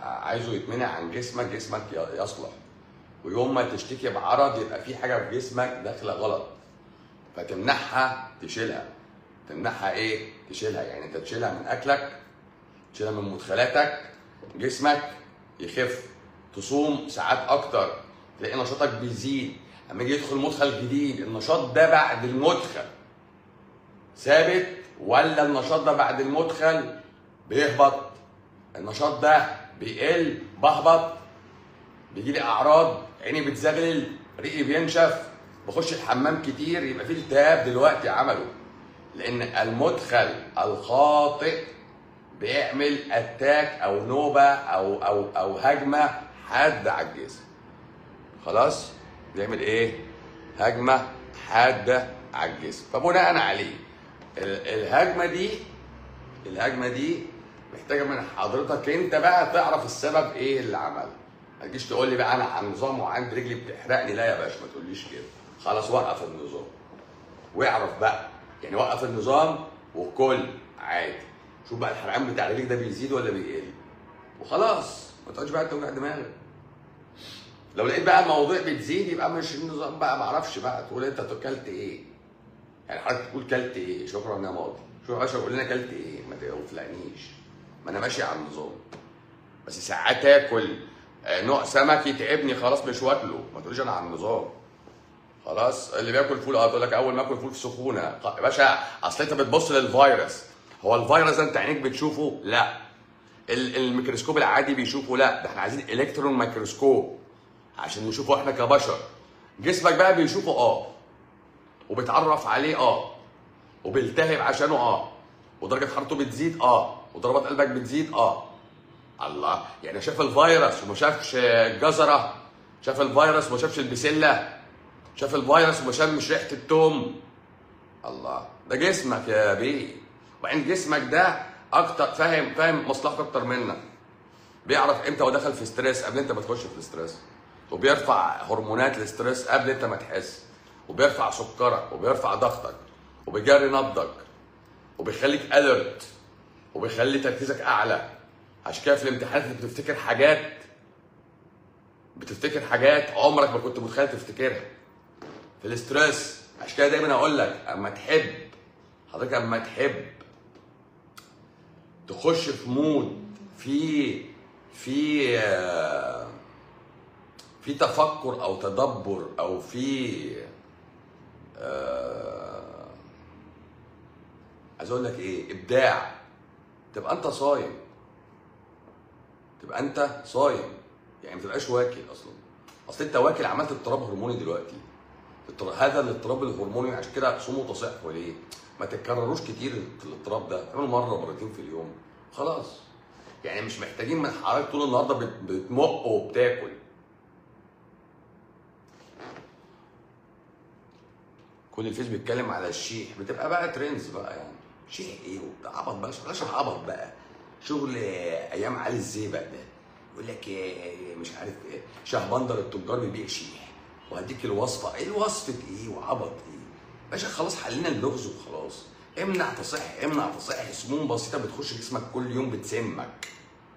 عايزه يتمنع عن جسمك جسمك ي- يصلح ويوم ما تشتكي بعرض يبقى في حاجه في جسمك داخله غلط فتمنعها تشيلها تمنعها ايه تشيلها يعني انت تشيلها من اكلك تشيلها من مدخلاتك جسمك يخف تصوم ساعات اكتر تلاقي نشاطك بيزيد اما يجي يدخل مدخل جديد النشاط ده بعد المدخل ثابت ولا النشاط ده بعد المدخل بيهبط النشاط ده بيقل بهبط بيجي لي اعراض عيني بتزغلل ريقي بينشف بخش الحمام كتير يبقى في التهاب دلوقتي عمله لان المدخل الخاطئ بيعمل اتاك او نوبه او او او هجمه حاده على الجسم خلاص بيعمل ايه هجمه حاده على الجسم فبناء عليه ال- الهجمه دي الهجمه دي محتاجه من حضرتك انت بقى تعرف السبب ايه اللي عمله ما تجيش تقول لي بقى انا على النظام وعندي رجلي بتحرقني لا يا باشا ما تقوليش كده خلاص وقف النظام واعرف بقى يعني وقف النظام وكل عادي شوف بقى الحرقان بتاع رجليك ده بيزيد ولا بيقل وخلاص ما تقعدش بقى توجع دماغك لو لقيت بقى المواضيع بتزيد يبقى مش النظام بقى ما اعرفش بقى تقول انت اكلت ايه يعني حضرتك تقول كلت ايه شكرا يا ماضي شوف يا باشا قول لنا كلت ايه ما تقفلقنيش ما انا ماشي على النظام بس ساعات اكل آه، نوع سمك يتعبني خلاص مش واكله ما تقوليش انا على النظام خلاص اللي بياكل فول اه تقول لك اول ما اكل فول في سخونه يا باشا اصل انت بتبص للفيروس هو الفيروس ده انت عينيك بتشوفه لا ال- الميكروسكوب العادي بيشوفه لا ده احنا عايزين الكترون ميكروسكوب عشان نشوفه احنا كبشر جسمك بقى بيشوفه اه وبيتعرف عليه اه وبيلتهب عشانه اه ودرجه حرارته بتزيد اه وضربات قلبك بتزيد اه الله يعني شاف الفيروس وما شافش الجزره شاف الفيروس وما شافش البسله شاف الفيروس وما شمش ريحه التوم الله ده جسمك يا بيه وبعدين جسمك ده اكتر فاهم فاهم مصلحته اكتر منك بيعرف امتى هو دخل في ستريس قبل انت ما تخش في الستريس وبيرفع هرمونات الاستريس قبل انت ما تحس وبيرفع سكرك وبيرفع ضغطك وبيجري نبضك وبيخليك اليرت وبيخلي تركيزك اعلى عشان كده في الامتحانات انت بتفتكر حاجات بتفتكر حاجات عمرك ما كنت متخيل تفتكرها في الاستريس عشان كده دايما اقول لك اما تحب حضرتك اما تحب تخش في مود في في آه، في تفكر او تدبر او في آه، عايز اقول لك ايه ابداع تبقى انت صايم تبقى انت صايم يعني ما تبقاش واكل اصلا اصل انت واكل عملت اضطراب هرموني دلوقتي اضطر- هذا الاضطراب الهرموني عشان كده صوموا وتصحوا ليه؟ ما تتكرروش كتير الاضطراب ده اعملوا مره مرتين في اليوم خلاص يعني مش محتاجين من حضرتك طول النهارده بت- بتمق وبتاكل كل الفيس بيتكلم على الشيح بتبقى بقى ترندز بقى يعني شيح ايه وبتاع عبط بقى بلاش العبط بقى شغل ايام علي الزيبق ده يقول لك إيه مش عارف ايه شهبندر التجار بيبيع شيح وهديك الوصفه ايه الوصفه ايه وعبط ايه باشا خلاص حلينا اللغز وخلاص امنع تصح امنع تصح سموم بسيطه بتخش جسمك كل يوم بتسمك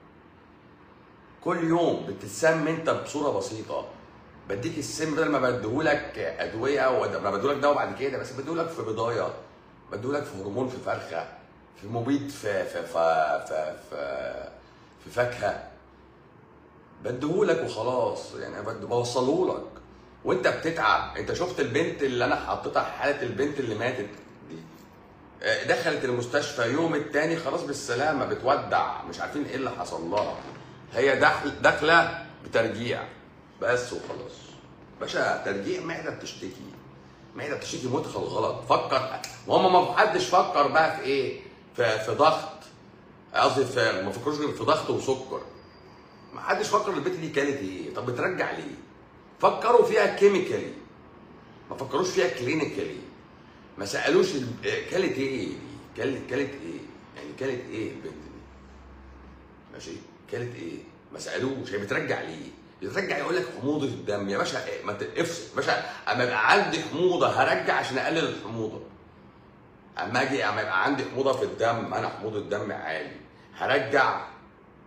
كل يوم بتتسم انت بصوره بسيطه بديك السم بدل ما بديهولك ادويه ود- ما بديهولك دواء بعد كده بس بديهولك في بضايه بديهولك في هرمون في فرخه في مبيد في في في في, في, في فاكهه بديهولك وخلاص يعني بد- بوصله لك وانت بتتعب انت شفت البنت اللي انا حطيتها حاله البنت اللي ماتت دي آه، دخلت المستشفى يوم التاني خلاص بالسلامه بتودع مش عارفين ايه اللي حصل لها هي داخل داخله بترجيع بس وخلاص باشا ترجيع معده بتشتكي معده بتشتكي مدخل غلط فكر وهم ما حدش فكر بقى في ايه في, في ضغط قصدي في ما فكروش غير في ضغط وسكر ما حدش فكر البنت دي كانت ايه طب بترجع ليه فكروا فيها كيميكالي ما فكروش فيها كلينيكالي ما سالوش ال- كلت ايه دي كلت كلت ايه يعني كلت ايه البنت دي ماشي كلت ايه ما سالوش هي بترجع ليه بترجع يقول لك حموضه الدم يا باشا إيه؟ ما تفصل باشا اما يبقى عندي حموضه هرجع عشان اقلل الحموضه اما اجي اما يبقى عندي حموضه في الدم انا حموضه الدم عالي هرجع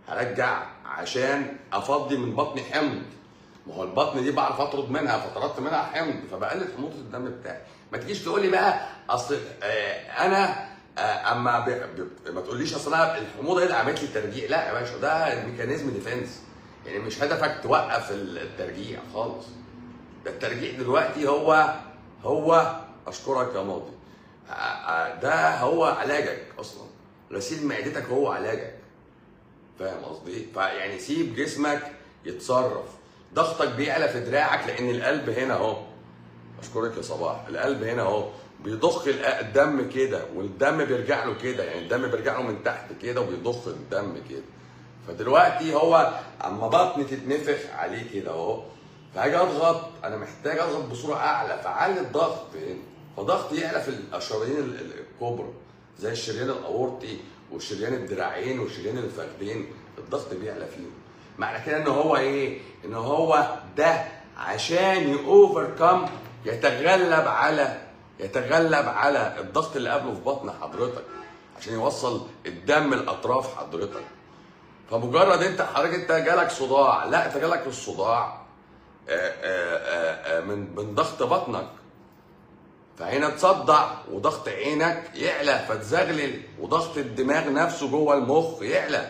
هرجع عشان افضي من بطني حمض ما هو البطن دي بعرف اطرد منها فطردت منها حمض فبقلل حموضه الدم بتاعي ما تجيش تقول لي بقى اصل آه انا آه اما ب... ب... ما تقوليش اصل انا الحموضه هي اللي عملت لي ترجيع لا يا باشا ده ميكانيزم ديفense يعني مش هدفك توقف الترجيع خالص ده الترجيع دلوقتي هو هو اشكرك يا ماضي آه، آه، ده هو علاجك اصلا غسيل معدتك هو علاجك فاهم قصدي؟ فيعني سيب جسمك يتصرف ضغطك بيعلى في دراعك لان القلب هنا اهو اشكرك يا صباح القلب هنا اهو بيضخ ال- الدم كده والدم بيرجع له كده يعني الدم بيرجع له من تحت كده وبيضخ الدم كده فدلوقتي هو اما بطني تتنفخ عليه كده اهو فهاجي اضغط انا محتاج اضغط بصوره اعلى فعلي الضغط هنا فضغطي يعلى في الشرايين ال- ال- الكبرى زي الشريان الاورطي والشريان الدراعين والشريان الفخذين الضغط بيعلى فيهم معنى كده ان هو ايه ان هو ده عشان يوفركم يتغلب على يتغلب على الضغط اللي قبله في بطن حضرتك عشان يوصل الدم لاطراف حضرتك فمجرد انت حضرتك انت جالك صداع لا انت جالك الصداع آه، آه، آه، آه، من من ضغط بطنك فهنا تصدع وضغط عينك يعلى فتزغلل وضغط الدماغ نفسه جوه المخ يعلى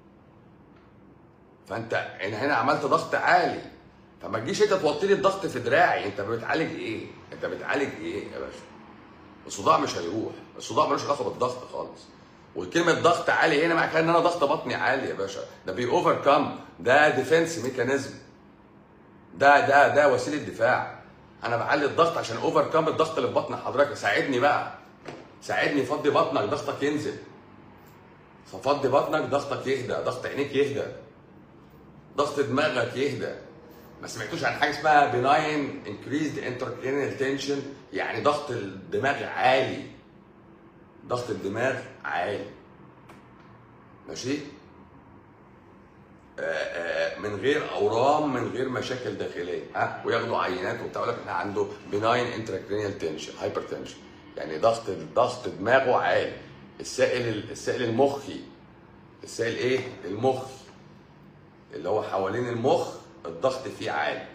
فانت هنا هنا عملت ضغط عالي فما تجيش انت توطي لي الضغط في دراعي انت بتعالج ايه؟ انت بتعالج ايه يا باشا؟ الصداع مش هيروح الصداع ملوش علاقه بالضغط خالص وكلمه ضغط عالي هنا معناها ان انا ضغط بطني عالي يا باشا ده بي اوفر كام ده ديفense ميكانيزم ده ده ده وسيله دفاع انا بعلي الضغط عشان اوفر كام الضغط اللي في بطن حضرتك ساعدني بقى ساعدني فضي بطنك ضغطك ينزل ففضي بطنك ضغطك يهدى ضغط عينيك يهدى ضغط دماغك يهدى ما سمعتوش عن حاجه اسمها بناين انكريزد انتركرينال تنشن يعني ضغط الدماغ عالي ضغط الدماغ عالي ماشي آه، آه، من غير اورام من غير مشاكل داخليه ها وياخدوا عينات وبتاع يقول لك احنا عنده بناين انتراكرينيال تنشن هايبر تنشن يعني ضغط ضغط دماغه عالي السائل السائل المخي السائل ايه المخي اللي هو حوالين المخ الضغط فيه عالي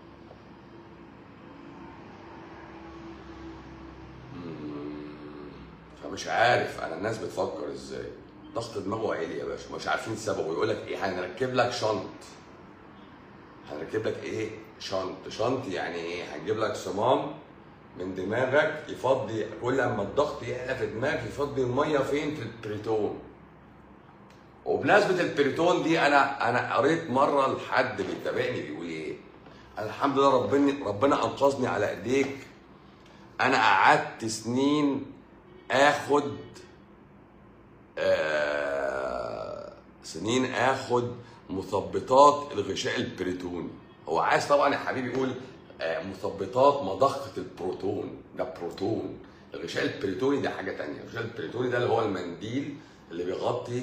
مم. فمش عارف انا الناس بتفكر ازاي ضغط دماغه عالي يا باشا مش عارفين سببه يقول لك ايه هنركب لك شنط هنركب لك ايه شنط شنط يعني ايه هنجيب لك صمام من دماغك يفضي كل لما الضغط يعلى في دماغك يفضي الميه فين في البريتون وبمناسبه البريتون دي انا انا قريت مره لحد بيتابعني بيقول ايه أنا الحمد لله ربنا ربنا انقذني على ايديك انا قعدت سنين اخد آه سنين اخد مثبطات الغشاء البريتوني هو عايز طبعا يا حبيبي يقول آه مثبطات مضخه البروتون ده بروتون الغشاء البريتوني ده حاجه تانية الغشاء البريتوني ده اللي هو المنديل اللي بيغطي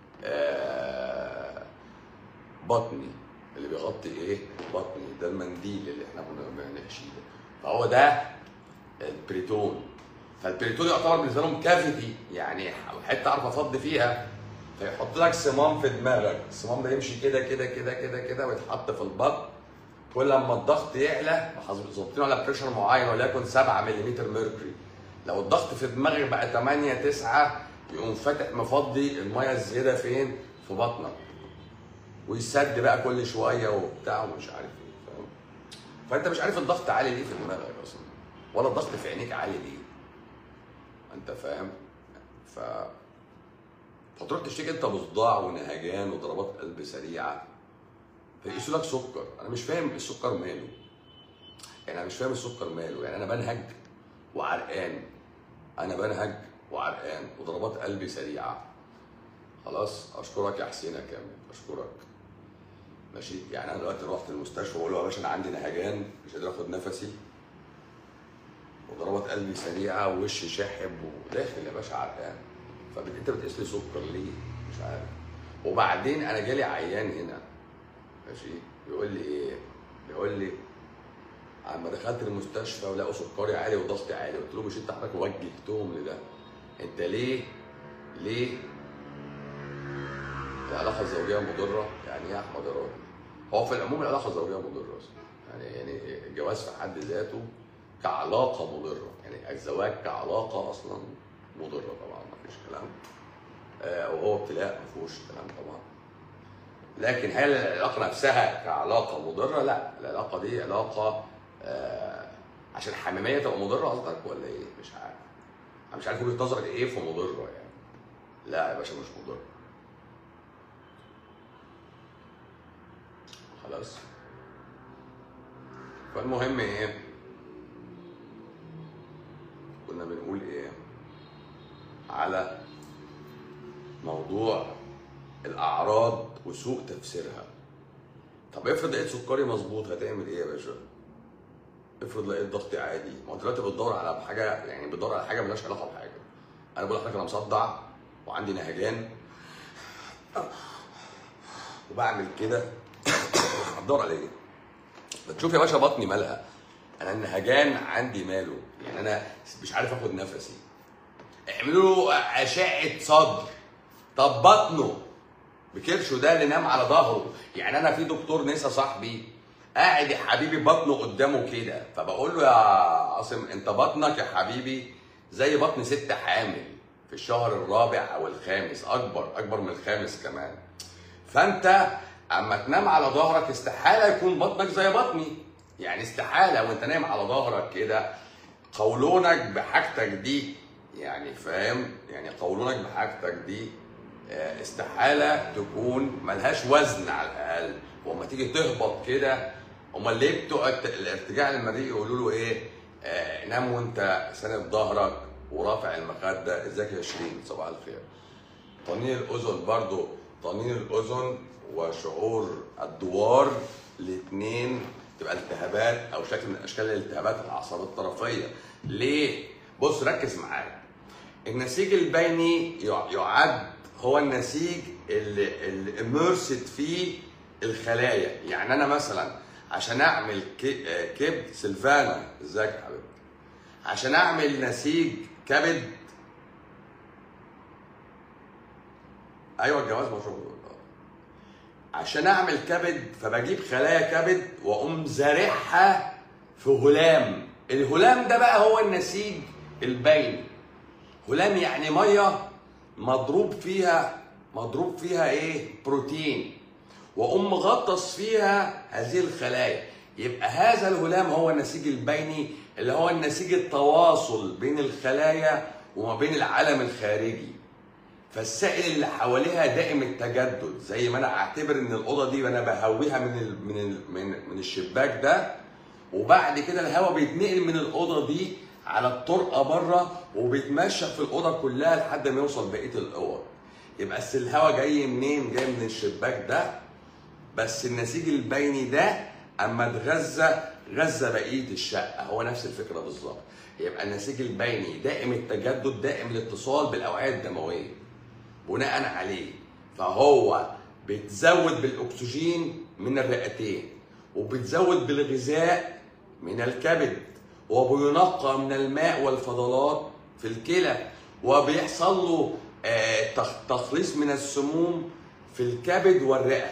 آه بطني اللي بيغطي ايه بطني ده المنديل اللي احنا كنا بنحشيه ده فهو ده البريتون فالبريتون يعتبر بالنسبه لهم كافيتي يعني حته اعرف افضي فيها فيحط لك صمام في دماغك الصمام ده يمشي كده كده كده كده كده ويتحط في البطن كل لما الضغط يعلى ظابطينه على بريشر معين وليكن 7 ملم ميركوري لو الضغط في دماغك بقى 8 9 يقوم فاتح مفضي الميه الزياده فين؟ في بطنك ويسد بقى كل شويه وبتاع ومش عارف ايه فاهم؟ فانت مش عارف الضغط عالي ليه في دماغك اصلا ولا الضغط في عينيك عالي ليه انت فاهم ف فتروح تشتكي انت بصداع ونهجان وضربات قلب سريعه فيقيسوا لك سكر انا مش فاهم السكر ماله يعني انا مش فاهم السكر ماله يعني انا بنهج وعرقان انا بنهج وعرقان وضربات قلبي سريعه خلاص اشكرك يا حسين يا كامل اشكرك ماشي يعني انا دلوقتي رحت المستشفى بقول له يا باشا انا عندي نهجان مش قادر اخد نفسي وضربات قلبي سريعه ووشي شاحب وداخل يا باشا عرقان فانت بتقيس لي سكر ليه؟ مش عارف وبعدين انا جالي عيان هنا ماشي بيقول لي ايه؟ بيقول لي اما دخلت المستشفى ولقوا سكري عالي وضغطي عالي قلت له مش انت حضرتك وجهتهم لده انت ليه ليه العلاقه الزوجيه مضره يعني ايه يا احمد يا راجل هو في العموم العلاقه الزوجيه مضره اصلا يعني يعني الجواز في حد ذاته كعلاقه مضره يعني الزواج كعلاقه اصلا مضره طبعا ما فيش كلام آه، وهو ابتلاء ما فيهوش كلام طبعا لكن هل العلاقه نفسها كعلاقه مضره؟ لا العلاقه دي علاقه آه، عشان الحميميه تبقى مضره قصدك ولا ايه؟ مش عارف انا مش عارف وجهه نظرك ايه في مضره يعني لا يا باشا مش مضره خلاص فالمهم ايه كنا بنقول ايه على موضوع الاعراض وسوء تفسيرها طب افرض لقيت سكري مظبوط هتعمل ايه يا باشا افرض لقيت ضغطي عادي ما انت دلوقتي بتدور على حاجه يعني بتدور على حاجه ملهاش علاقه بحاجه انا بقول لحضرتك انا مصدع وعندي نهجان وبعمل كده هتدور على ايه؟ بتشوف يا باشا بطني مالها انا النهجان عندي ماله يعني انا مش عارف اخد نفسي اعملوا له اشعه صدر طب بطنه بكرشه ده اللي نام على ظهره يعني انا في دكتور نسا صاحبي قاعد يا حبيبي بطنه قدامه كده فبقول له يا عاصم انت بطنك يا حبيبي زي بطن ست حامل في الشهر الرابع او الخامس اكبر اكبر من الخامس كمان فانت اما تنام على ظهرك استحاله يكون بطنك زي بطني يعني استحاله وانت نايم على ظهرك كده قولونك بحاجتك دي يعني فاهم يعني قولونك بحاجتك دي آه، استحاله تكون ملهاش وزن على الاقل وما تيجي تهبط كده امال ليه بتوع الت- الارتجاع المريء يقولوا له ايه آه نام وانت ساند ظهرك ورافع المخده ازيك يا شيرين صباح الخير طنين الاذن برضو طنين الاذن وشعور الدوار الاثنين تبقى التهابات او شكل من اشكال الالتهابات الاعصاب الطرفيه ليه بص ركز معايا النسيج البيني يع- يعد هو النسيج اللي اللي امرست فيه الخلايا يعني انا مثلا عشان اعمل ك- آه، كبد سلفانا ازيك يا حبيبتي عشان اعمل نسيج كبد ايوه الجواز مشروع عشان اعمل كبد فبجيب خلايا كبد واقوم زارعها في هلام الهلام ده بقى هو النسيج البيني هلام يعني ميه مضروب فيها مضروب فيها ايه بروتين واقوم مغطس فيها هذه الخلايا يبقى هذا الهلام هو النسيج البيني اللي هو النسيج التواصل بين الخلايا وما بين العالم الخارجي فالسائل اللي حواليها دائم التجدد زي ما انا اعتبر ان الاوضه دي انا بهويها من ال من ال من, من الشباك ده وبعد كده الهواء بيتنقل من الاوضه دي على الطرقه بره وبيتمشى في الاوضه كلها لحد ما يوصل بقيه الاوض يبقى أصل الهواء جاي منين جاي من الشباك ده بس النسيج البيني ده اما اتغذى غذى بقيه الشقه هو نفس الفكره بالظبط يبقى النسيج البيني دائم التجدد دائم الاتصال بالاوعيه الدمويه بناء عليه فهو بتزود بالاكسجين من الرئتين وبتزود بالغذاء من الكبد وبينقى من الماء والفضلات في الكلى وبيحصل له آه، تخ- تخليص من السموم في الكبد والرئه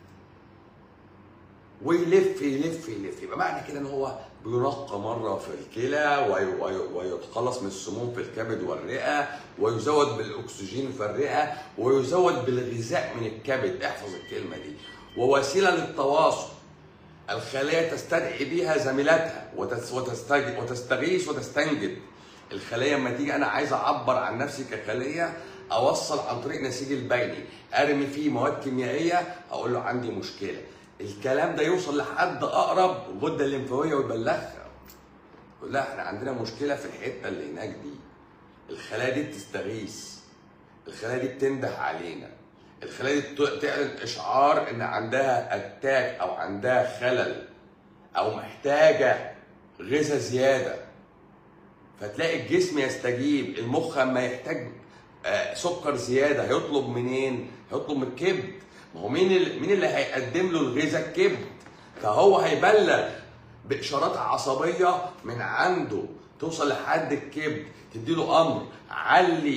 ويلف يلف يلف يبقى معنى كده ان هو بينقى مره في الكلى وي- وي- ويتخلص من السموم في الكبد والرئه ويزود بالاكسجين في الرئه ويزود بالغذاء من الكبد احفظ الكلمه دي ووسيله للتواصل الخلايا تستدعي بيها زميلاتها وتس- وتستج- وتستغيث وتستنجد الخليه لما تيجي انا عايز اعبر عن نفسي كخليه اوصل عن طريق نسيج البيني ارمي فيه مواد كيميائيه اقول له عندي مشكله الكلام ده يوصل لحد اقرب غده الليمفاويه ويبلغها يقول لها احنا عندنا مشكله في الحته اللي هناك دي الخلايا دي بتستغيث الخلايا دي بتنده علينا الخلايا دي ت- تعلن اشعار ان عندها اتاك او عندها خلل او محتاجه غذاء زياده فتلاقي الجسم يستجيب المخ اما يحتاج آه، سكر زياده هيطلب منين؟ هيطلب من الكبد ما هو مين اللي مين اللي هيقدم له الغذاء الكبد فهو هيبلغ باشارات عصبيه من عنده توصل لحد الكبد تديله امر علي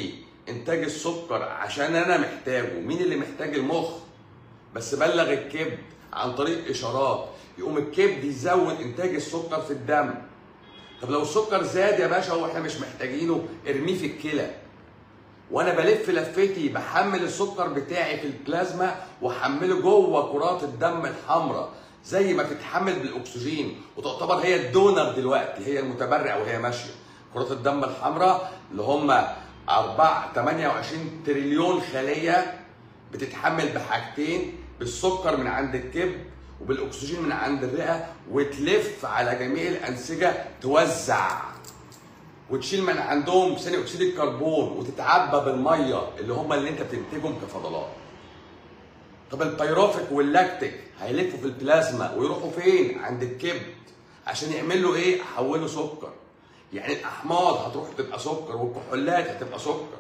انتاج السكر عشان انا محتاجه مين اللي محتاج المخ بس بلغ الكبد عن طريق اشارات يقوم الكبد يزود انتاج السكر في الدم طب لو السكر زاد يا باشا واحنا مش محتاجينه ارميه في الكلى وانا بلف لفتي بحمل السكر بتاعي في البلازما واحمله جوه كرات الدم الحمراء زي ما تتحمل بالاكسجين وتعتبر هي الدونر دلوقتي هي المتبرع وهي ماشيه كرات الدم الحمراء اللي هم 4 28 تريليون خليه بتتحمل بحاجتين بالسكر من عند الكبد وبالاكسجين من عند الرئه وتلف على جميع الانسجه توزع وتشيل من عندهم ثاني اكسيد الكربون وتتعبى بالميه اللي هم اللي انت بتنتجهم كفضلات. طب البيروفيك واللاكتيك هيلفوا في البلازما ويروحوا فين؟ عند الكبد عشان يعملوا ايه؟ حولوا سكر. يعني الاحماض هتروح تبقى سكر والكحولات هتبقى سكر.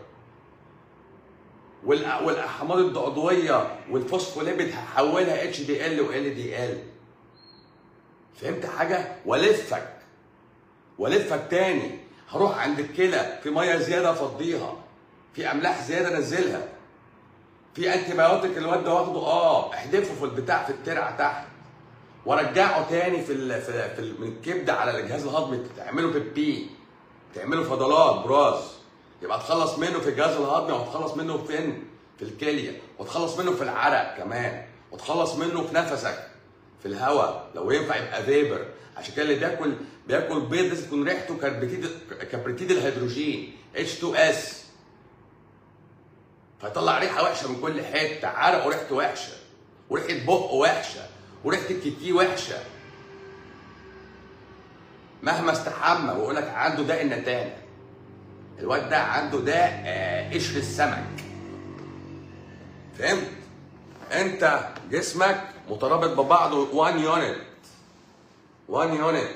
والأ- والاحماض العضويه والفوسفوليبيد هحولها اتش دي ال وال دي ال. فهمت حاجه؟ والفك والفك تاني هروح عند الكلى في ميه زياده افضيها في املاح زياده انزلها في انتي بايوتيك الواد ده واخده اه احدفه في البتاع في الترعه تحت وارجعه تاني في ال في, في ال- من الكبده على الجهاز الهضمي تعمله بيبي تعمله فضلات براز يبقى تخلص منه في الجهاز الهضمي وتخلص منه فين؟ في الكليه وتخلص منه في العرق كمان وتخلص منه في نفسك في الهواء لو ينفع يبقى فيبر عشان كده اللي بياكل بياكل بيض لازم تكون ريحته كبريتيد كبريتيد الهيدروجين H2S فيطلع ريحه وحشه من كل حته عرقه ريحته وحشه وريحه بقه وحشه وريحه الكيكي وحشه مهما استحمى ويقول لك عنده داء النتانه الواد ده عنده داء آه، قشر السمك فهمت انت جسمك مترابط ببعضه 1 يونت 1 يونت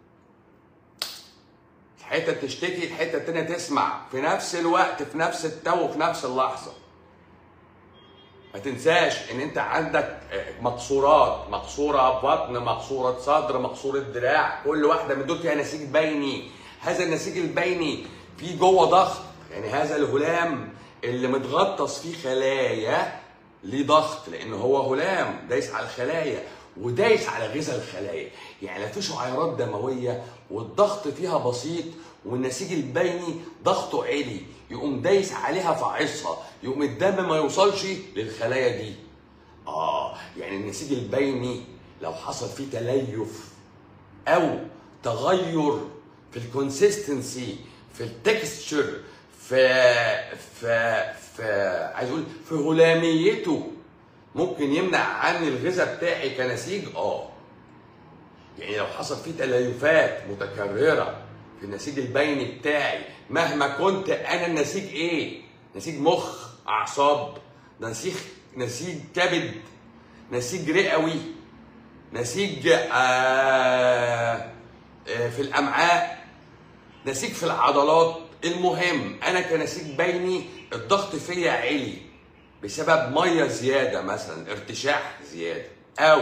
الحته تشتكي الحته التانيه تسمع في نفس الوقت في نفس التو في نفس اللحظه ما تنساش ان انت عندك آه، مقصورات مقصوره بطن مقصوره صدر مقصوره دراع كل واحده من دول فيها نسيج بيني هذا النسيج البيني فيه جوه ضغط يعني هذا الهلام اللي متغطس فيه خلايا ليه ضغط لان هو هلام دايس على الخلايا ودايس على غذاء الخلايا يعني لا في شعيرات دمويه والضغط فيها بسيط والنسيج البيني ضغطه عالي يقوم دايس عليها فاعصها يقوم الدم ما يوصلش للخلايا دي اه يعني النسيج البيني لو حصل فيه تليف او تغير في الكونسيستنسي في التكستشر في في في عايز اقول في هلاميته ممكن يمنع عني الغذاء بتاعي كنسيج اه يعني لو حصل فيه تليفات متكرره في النسيج البيني بتاعي مهما كنت انا النسيج ايه نسيج مخ اعصاب نسيج نسيج كبد نسيج رئوي نسيج آه آه في الامعاء نسيج في العضلات المهم انا كنسيج بيني الضغط فيا عالي بسبب ميه زياده مثلا ارتشاح زياده او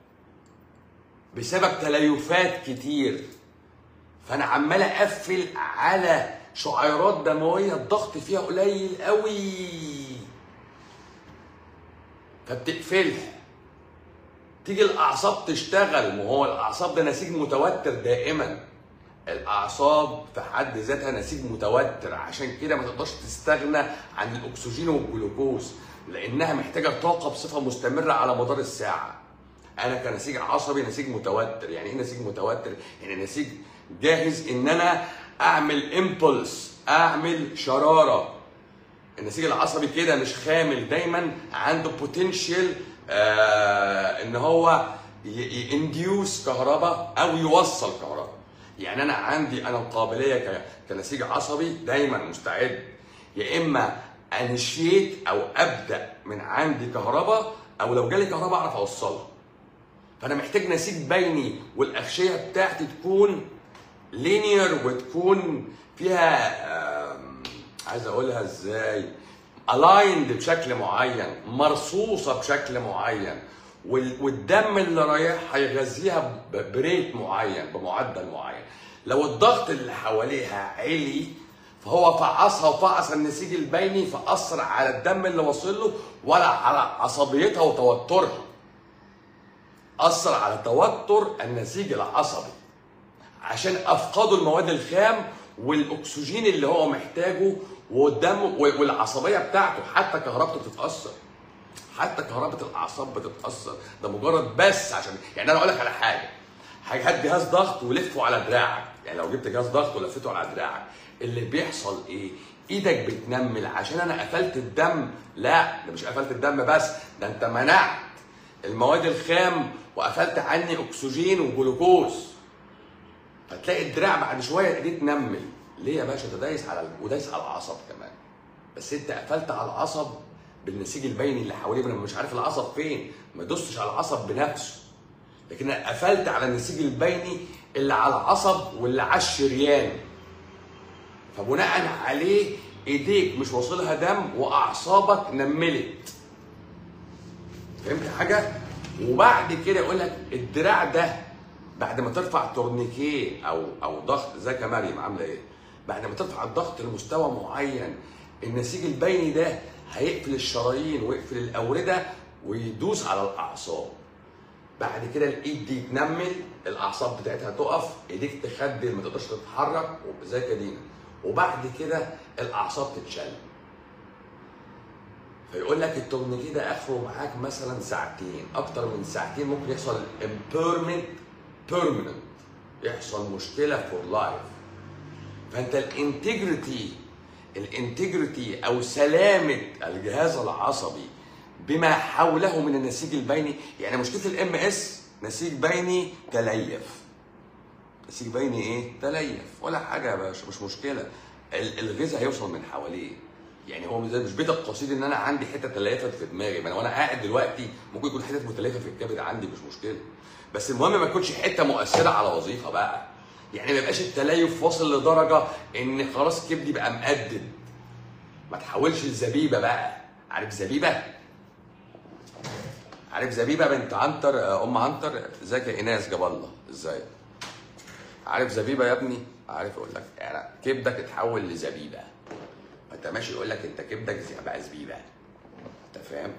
بسبب تليفات كتير فانا عمال اقفل على شعيرات دمويه الضغط فيها قليل قوي فبتقفلها تيجي الاعصاب تشتغل ما هو الاعصاب ده نسيج متوتر دائما الاعصاب في حد ذاتها نسيج متوتر عشان كده ما تقدرش تستغنى عن الاكسجين والجلوكوز لانها محتاجه طاقه بصفه مستمره على مدار الساعه انا كنسيج عصبي نسيج متوتر يعني ايه نسيج متوتر يعني نسيج جاهز ان انا اعمل امبولس اعمل شراره النسيج العصبي كده مش خامل دايما عنده بوتنشال آه ان هو ينديوس كهرباء او يوصل كهرباء يعني انا عندي انا القابليه ك- كنسيج عصبي دايما مستعد يا اما انشيت او ابدا من عندي كهرباء او لو جالي كهرباء اعرف اوصلها فانا محتاج نسيج بيني والاغشيه بتاعتي تكون لينير وتكون فيها آم، عايز اقولها ازاي الايند بشكل معين مرصوصه بشكل معين وال- والدم اللي رايح هيغذيها ب- بريت معين بمعدل معين لو الضغط اللي حواليها عالي فهو فعصها وفعص النسيج البيني فاثر على الدم اللي واصل له ولا على عصبيتها وتوترها اثر على توتر النسيج العصبي عشان افقدوا المواد الخام والاكسجين اللي هو محتاجه والدم والعصبيه بتاعته حتى كهربته بتتاثر حتى كهرباء الاعصاب بتتاثر ده مجرد بس عشان يعني انا اقول لك على حاجه هات جهاز ضغط ولفه على دراعك يعني لو جبت جهاز ضغط ولفيته على دراعك اللي بيحصل ايه ايدك بتنمل عشان انا قفلت الدم لا ده مش قفلت الدم بس ده انت منعت المواد الخام وقفلت عني اكسجين وجلوكوز فتلاقي الدراع بعد شويه ايديه تنمل ليه يا باشا ده دايس على ودايس على العصب كمان بس انت قفلت على العصب بالنسيج البيني اللي حواليه انا مش عارف العصب فين ما دوستش على العصب بنفسه لكن انا قفلت على النسيج البيني اللي على العصب واللي على الشريان فبناء عليه ايديك مش واصلها دم واعصابك نملت فهمت حاجه وبعد كده يقول لك الدراع ده بعد ما ترفع تورنيكيه او او ضغط ازيك يا مريم عامله ايه بعد ما ترفع الضغط لمستوى معين النسيج البيني ده هيقفل الشرايين ويقفل الاورده ويدوس على الاعصاب بعد كده الايد دي تنمل الاعصاب بتاعتها تقف ايديك تخدل ما تقدرش تتحرك زي كدينا وبعد كده الاعصاب تتشل فيقول لك التورنيكيه ده اخره معاك مثلا ساعتين اكتر من ساعتين ممكن يحصل امبيرمنت بيرمننت يحصل مشكله فور لايف فانت الانتجريتي الانتجريتي او سلامه الجهاز العصبي بما حوله من النسيج البيني يعني مشكله الام اس نسيج بيني تليف نسيج بيني ايه تليف ولا حاجه يا باشا مش مشكله الغذاء هيوصل من حواليه يعني هو مش بيت القصيد ان انا عندي حته تليفت في دماغي ما انا وانا قاعد دلوقتي ممكن يكون حته متليفه في الكبد عندي مش مشكله بس المهم ما يكونش حته مؤثره على وظيفه بقى يعني ما يبقاش التليف واصل لدرجه ان خلاص كبدي بقى مقدد ما تحولش لزبيبه بقى عارف زبيبه عارف زبيبه بنت عنتر ام عنتر ازيك يا ايناس جاب الله ازاي عارف زبيبه يا ابني عارف اقول لك يعني كبدك اتحول لزبيبه فانت ماشي يقول لك انت كبدك بقى زبيبه انت فاهم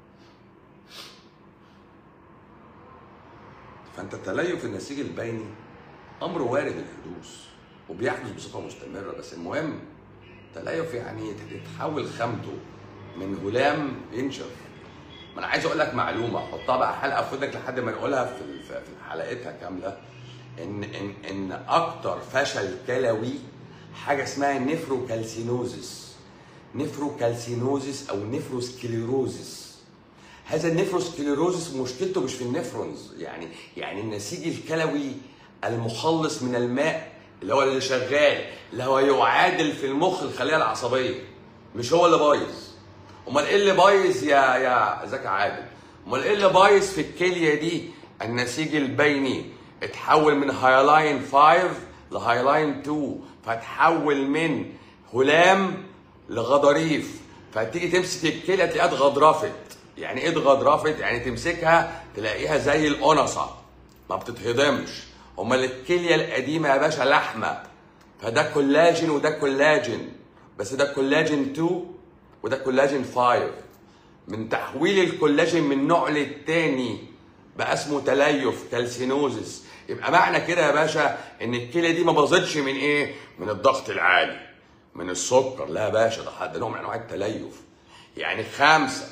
فانت تليف النسيج البيني امر وارد الحدوث وبيحدث بصفه مستمره بس المهم تليف يعني تتحول خامته من هلام ينشف ما انا عايز اقول لك معلومه حطها بقى حلقه في ودنك لحد ما نقولها في في حلقتها كامله ان ان ان اكتر فشل كلوي حاجه اسمها نفروكالسينوزس نفروكالسينوزس او نفروسكليروزس هذا النفروسكليروزس مشكلته مش في النفرونز يعني يعني النسيج الكلوي المخلص من الماء اللي هو اللي شغال اللي هو يعادل في المخ الخليه العصبيه مش هو اللي بايظ امال ايه اللي بايظ يا يا ذكي عادل امال ايه اللي بايظ في الكليه دي النسيج البيني اتحول من هايلاين 5 لهايلاين 2 فتحول من هلام لغضاريف فتيجي تمسك الكليه تلاقيها اتغضرفت يعني ايه اتغضرفت يعني تمسكها تلاقيها زي القنصه ما بتتهضمش امال الكليه القديمه يا باشا لحمه فده كولاجين وده كولاجين بس ده كولاجين 2 وده كولاجين 5 من تحويل الكولاجين من نوع للتاني بقى اسمه تليف كالسينوزس يبقى معنى كده يا باشا ان الكليه دي ما باظتش من ايه؟ من الضغط العالي من السكر لا يا باشا ده حد نوع من انواع التليف يعني خمسة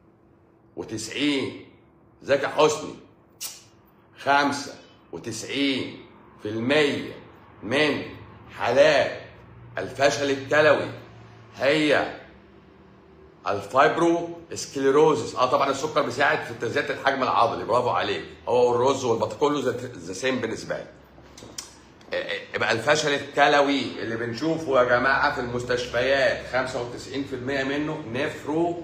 وتسعين ازيك يا حسني خمسة وتسعين في المية من حالات الفشل الكلوي هي الفايبرو سكليروزس اه طبعا السكر بيساعد في زياده الحجم العضلي برافو عليك هو والرز والبط كله ذا سيم بالنسبه لي يبقى الفشل الكلوي اللي بنشوفه يا جماعه في المستشفيات 95% منه نفرو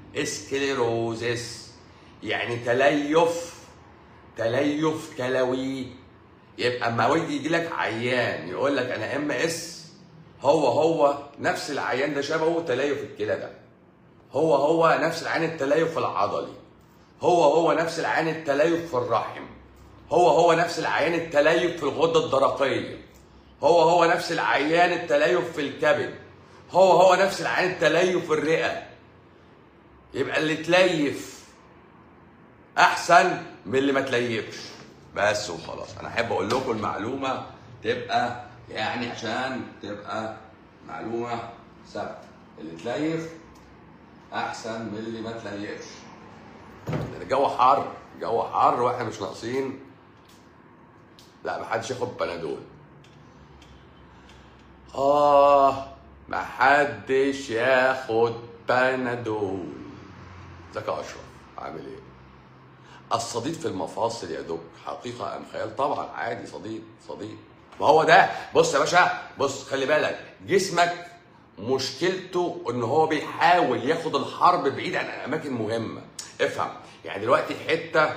اسكليروزس يعني تليف تليف كلوي يبقى اما يجي يجي لك عيان يقول لك انا ام اس هو هو نفس العيان ده شبهه تليف الكلى ده هو هو نفس العين التليف العضلي هو هو نفس العين التليف في الرحم هو هو نفس العين التليف في الغده الدرقيه هو هو نفس العيان التليف في الكبد هو هو نفس العيان التليف في الرئه يبقى اللي تليف احسن من اللي ما تليفش بس وخلاص انا احب اقول لكم المعلومه تبقى يعني عشان تبقى معلومه ثابته اللي تليف احسن من اللي ما تليفش الجو حر الجو حر واحنا مش ناقصين لا محدش ياخد بنادول اه محدش ياخد بنادول ازيك يا اشرف عامل ايه الصديد في المفاصل يا دوك حقيقة أم خيال طبعا عادي صديد صديد ما هو ده بص يا باشا بص خلي بالك جسمك مشكلته ان هو بيحاول ياخد الحرب بعيد عن اماكن مهمه افهم يعني دلوقتي حته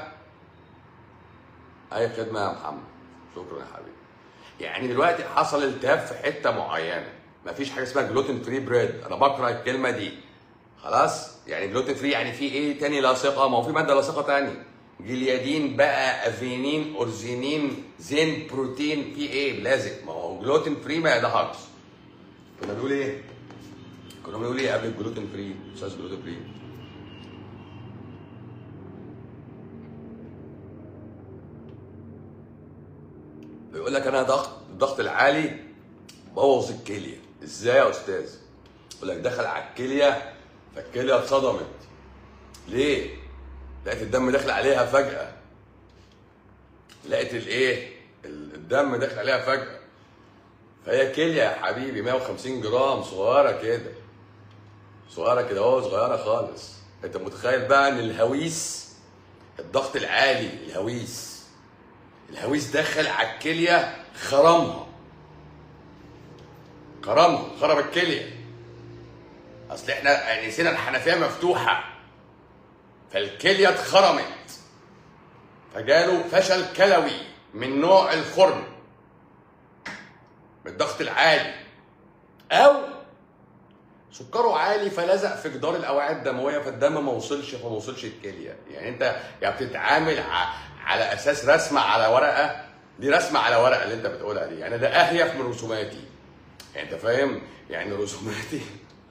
اي خدمه يا محمد شكرا يا حبيبي يعني دلوقتي حصل التهاب في حته معينه مفيش حاجه اسمها جلوتين فري بريد انا بكره الكلمه دي خلاص يعني جلوتين فري يعني في ايه تاني لاصقه ما هو في ماده لاصقه تاني جليادين بقى افينين اورزينين زين بروتين في ايه لازق ما هو جلوتين فري ما ده هاكس كنا بنقول ايه كنا بنقول ايه قبل الجلوتين فري استاذ جلوتين فري بيقول لك انا ضغط الضغط العالي بوظ الكليه ازاي يا استاذ يقول لك دخل على الكليه فالكليه اتصدمت ليه لقيت الدم داخل عليها فجاه لقيت الايه الدم داخل عليها فجاه فهي كليه يا حبيبي 150 جرام صغيره كده صغيره كده اهو صغيره خالص انت متخيل بقى ان الهويس الضغط العالي الهويس الهويس دخل على الكليه خرمها خرمها خرم الكليه اصل احنا يعني نسينا الحنفيه مفتوحه فالكليه اتخرمت فجاله فشل كلوي من نوع الخرم بالضغط العالي او سكره عالي فلزق في جدار الاوعيه الدمويه فالدم ما وصلش فما وصلش الكليه يعني انت يعني بتتعامل ع- على اساس رسمه على ورقه دي رسمه على ورقه اللي انت بتقولها دي يعني ده اهيف من رسوماتي يعني انت فاهم يعني رسوماتي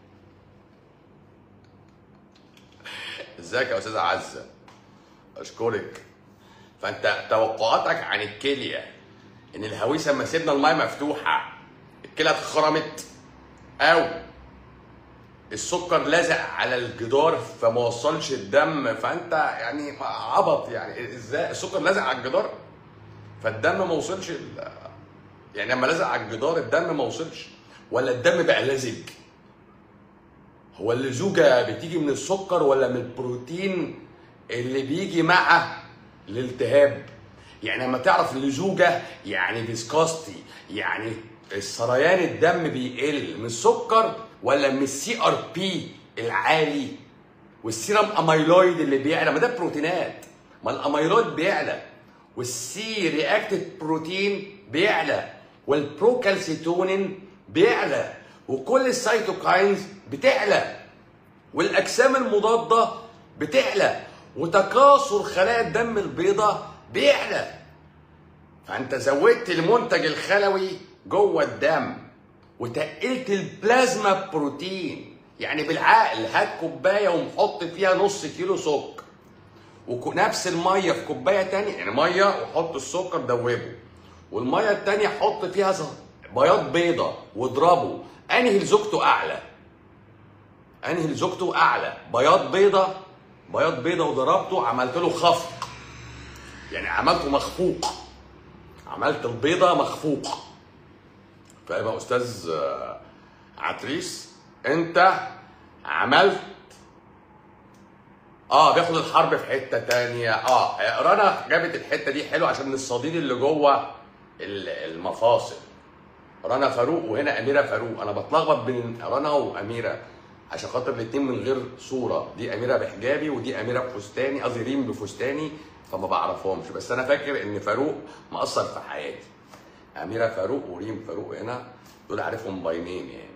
ازيك يا استاذه عزه اشكرك فانت توقعاتك عن الكليه ان الهويسه لما سيبنا المايه مفتوحه الكلى اتخرمت او السكر لزق على الجدار فما وصلش الدم فانت يعني عبط يعني ازاي السكر لزق على الجدار فالدم ما وصلش ال- يعني لما لزق على الجدار الدم ما وصلش ولا الدم بقى لزج هو اللزوجه بتيجي من السكر ولا من البروتين اللي بيجي مع الالتهاب يعني لما تعرف اللزوجه يعني فيسكاستي يعني السريان الدم بيقل من السكر ولا من السي ار بي العالي والسيرم اميلويد اللي بيعلى ما ده بروتينات ما الاميلويد بيعلى والسي رياكتيف بروتين بيعلى والبروكالسيتونين بيعلى وكل السيتوكاينز بتعلى والاجسام المضاده بتعلى وتكاثر خلايا الدم البيضاء بيعلى فانت زودت المنتج الخلوي جوه الدم وتقلت البلازما بروتين يعني بالعقل هات كوبايه ومحط فيها نص كيلو سكر ونفس الميه في كوبايه تانية يعني ميه وحط السكر دوبه والميه التانية حط فيها ز- بياض بيضه واضربه انهي لزوجته اعلى انهي لزوجته اعلى بياض بيضه بياض بيضه وضربته عملت له خفق يعني عملته مخفوق عملت البيضه مخفوق فاهم يا استاذ آه، عتريس انت عملت اه بياخد الحرب في حته تانية اه رنا جابت الحته دي حلو عشان الصديد اللي جوه ال- المفاصل رنا فاروق وهنا اميره فاروق انا بتلخبط بين رنا واميره عشان خاطر الاتنين من غير صوره دي اميره بحجابي ودي اميره بفستاني قصدي ريم بفستاني فما بعرفهمش بس انا فاكر ان فاروق مأثر في حياتي اميره فاروق وريم فاروق هنا دول عارفهم باي نيم يعني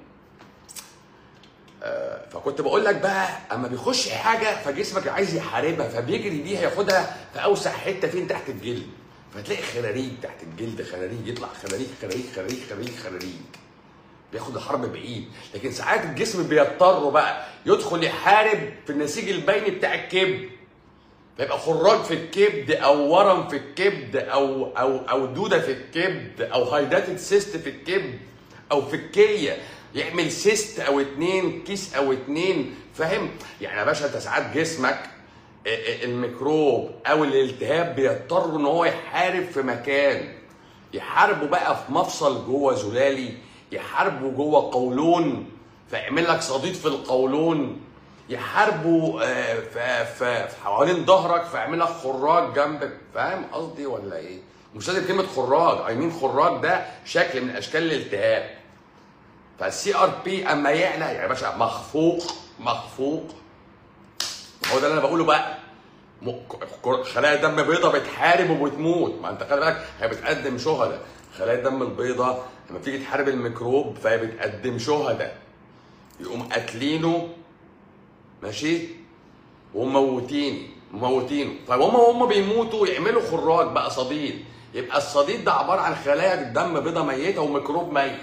آه، فكنت بقول لك بقى اما بيخش حاجه فجسمك عايز يحاربها فبيجري بيها ياخدها في اوسع حته فين تحت الجلد فتلاقي خراريج تحت الجلد خراريج يطلع خراريج خراريج خراريج خراريج خراريج بياخد الحرب بعيد لكن ساعات الجسم بيضطر بقى يدخل يحارب في النسيج البيني بتاع الكبد فيبقى خراج في الكبد او ورم في الكبد او او او دوده في الكبد او هايداتد سيست في الكبد او في الكليه يعمل سيست او اتنين كيس او اتنين فاهم يعني يا باشا انت ساعات جسمك الميكروب او الالتهاب بيضطر ان هو يحارب في مكان يحاربه بقى في مفصل جوه زلالي يحاربه جوه قولون فيعمل لك صديد في القولون يحاربوا آه، ف- ف- في حوالين ظهرك فيعمل لك خراج جنبك فاهم قصدي ولا ايه؟ مش لازم كلمه خراج اي مين خراج ده شكل من اشكال الالتهاب فالسي ار بي اما يعلى يعني يا باشا مخفوق مخفوق هو ده اللي انا بقوله بقى م- ك- خلايا دم بيضاء بتحارب وبتموت ما انت خلي بالك هي بتقدم شهداء خلايا الدم البيضاء لما تيجي تحارب الميكروب فهي بتقدم شهداء يقوم قاتلينه ماشي وموتين موتينه فهم هم بيموتوا يعملوا خراج بقى صديد يبقى الصديد ده عباره عن خلايا الدم بيضاء ميته وميكروب ميت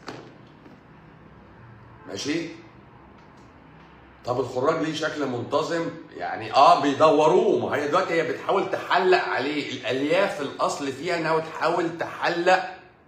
ماشي طب الخراج ليه شكل منتظم يعني اه بيدوروه ما هي دلوقتي هي بتحاول تحلق عليه الالياف الاصل فيها انها بتحاول تحلق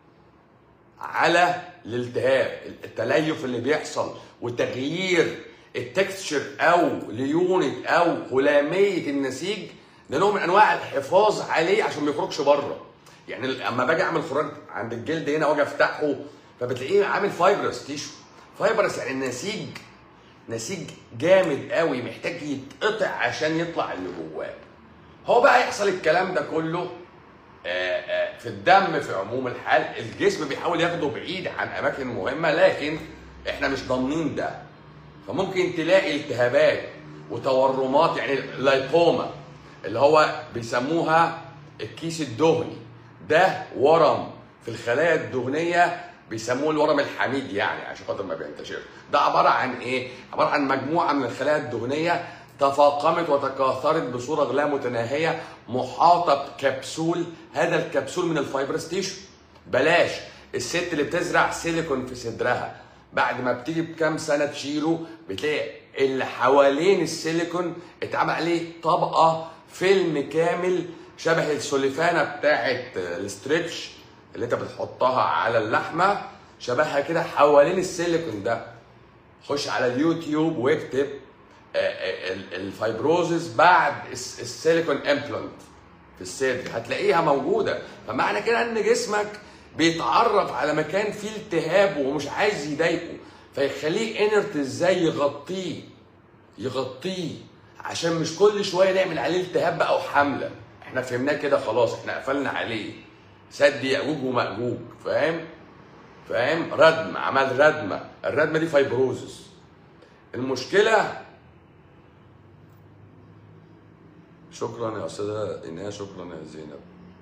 على الالتهاب التليف اللي بيحصل وتغيير التكستشر او ليونة او هلامية النسيج ده نوع من انواع الحفاظ عليه عشان ما يخرجش بره يعني اما باجي اعمل خراج عند الجلد هنا واجي افتحه فبتلاقيه عامل فايبرس تيشو فايبرس يعني النسيج نسيج جامد قوي محتاج يتقطع عشان يطلع اللي جواه هو بقى يحصل الكلام ده كله آه، آه، في الدم في عموم الحال الجسم بيحاول ياخده بعيد عن اماكن مهمه لكن احنا مش ضامنين ده فممكن تلاقي التهابات وتورمات يعني لايبوما اللي هو بيسموها الكيس الدهني ده ورم في الخلايا الدهنيه بيسموه الورم الحميد يعني عشان خاطر ما بينتشرش ده عباره عن ايه عباره عن مجموعه من الخلايا الدهنيه تفاقمت وتكاثرت بصوره لا متناهيه محاطه بكبسول هذا الكبسول من الفايبرس تيشو بلاش الست اللي بتزرع سيليكون في صدرها بعد ما بتيجي بكام سنه تشيله بتلاقي اللي حوالين السيليكون اتعمل عليه طبقه فيلم كامل شبه السوليفانه بتاعت الاسترتش اللي انت بتحطها على اللحمه شبهها كده حوالين السيليكون ده خش على اليوتيوب واكتب آه، آه، ال- الفايبروزس بعد الس- السيليكون امبلانت في الصدر هتلاقيها موجوده فمعنى كده ان جسمك بيتعرف على مكان فيه التهاب ومش عايز يضايقه فيخليه انرت ازاي يغطيه يغطيه عشان مش كل شويه نعمل عليه التهاب بقى وحمله احنا فهمناه كده خلاص احنا قفلنا عليه سد ياجوج وماجوج فاهم فاهم ردم عمل ردمه الردمه دي فايبروزس المشكله شكرا يا استاذه ايناس شكرا يا زينب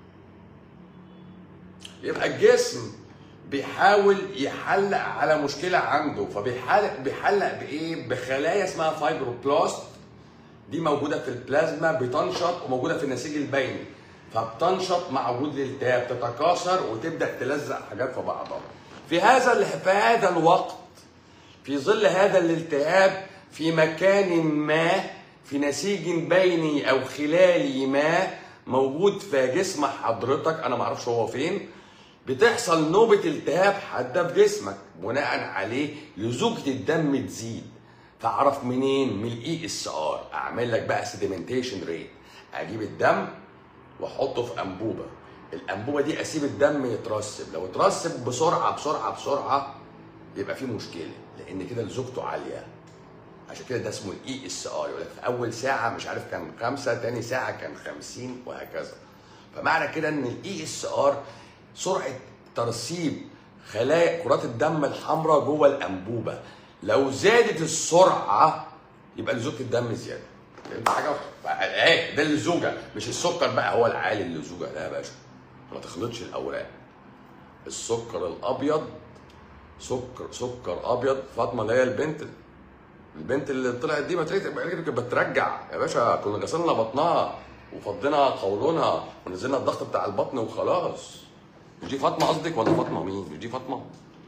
يبقى الجسم بيحاول يحلق على مشكله عنده فبيحلق بيحلق بايه بخلايا اسمها فايبروبلاست دي موجوده في البلازما بتنشط وموجوده في النسيج البيني فبتنشط مع وجود الالتهاب تتكاثر وتبدا تلزق حاجات في بعضها في هذا ال- في هذا الوقت في ظل هذا الالتهاب في مكان ما في نسيج بيني او خلالي ما موجود في جسم حضرتك انا ما اعرفش هو فين بتحصل نوبة التهاب حادة في جسمك بناء عليه لزوجة الدم تزيد تعرف منين من الاي اس ار اعمل لك بقى سيديمنتيشن ريت اجيب الدم واحطه في انبوبه الانبوبه دي اسيب الدم يترسب لو اترسب بسرعه بسرعه بسرعه يبقى في مشكله لان كده لزوجته عاليه عشان كده ده اسمه الاي اس ار يقول لك في اول ساعه مش عارف كان خمسه تاني ساعه كان 50 وهكذا فمعنى كده ان الاي اس ار سرعه ترسيب خلايا كرات الدم الحمراء جوه الانبوبه لو زادت السرعه يبقى لزوجه الدم زياده فهمت حاجه؟ ايه ده اللزوجه مش السكر بقى هو العالي اللزوجه لا يا باشا ما تخلطش الاوراق السكر الابيض سكر سكر ابيض فاطمه اللي هي البنت البنت اللي طلعت دي ما تلاقي كانت بترجع يا باشا كنا غسلنا بطنها وفضينا قولونها ونزلنا الضغط بتاع البطن وخلاص مش دي فاطمه قصدك ولا فاطمه مين مش دي فاطمه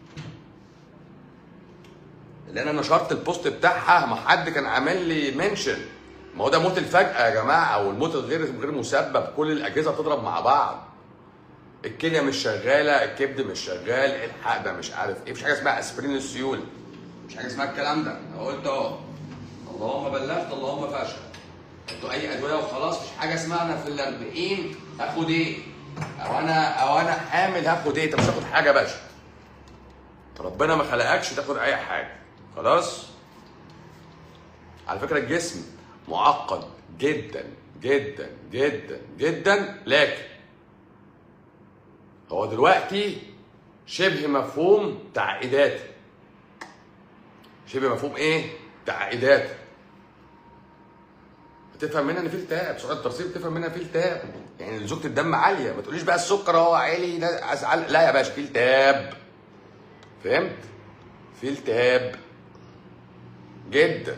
اللي انا نشرت البوست بتاعها ما حد كان عامل لي منشن ما هو ده موت الفجأة يا جماعة أو الموت الغير غير مسبب كل الأجهزة تضرب مع بعض الكلية مش شغالة الكبد مش شغال الحق ده مش عارف ايه مفيش حاجة اسمها اسبرين السيول مش حاجة اسمها الكلام ده أنا قلت أهو اللهم بلغت اللهم فاشل انتوا أي أدوية وخلاص مفيش حاجة اسمها أنا في ال 40 هاخد إيه أو أنا أو أنا حامل هاخد إيه أنت مش هتاخد حاجة يا باشا ربنا ما خلقكش تاخد أي حاجة خلاص على فكرة الجسم معقد جدا جدا جدا جدا لكن هو دلوقتي شبه مفهوم تعقيدات شبه مفهوم ايه؟ تعقيدات بتفهم منها ان في التهاب سرعه الترسيب بتفهم منها في التهاب يعني زوجة الدم عاليه ما تقوليش بقى السكر هو عالي لا ازعل لا يا باشا في التهاب فهمت؟ في التهاب جدا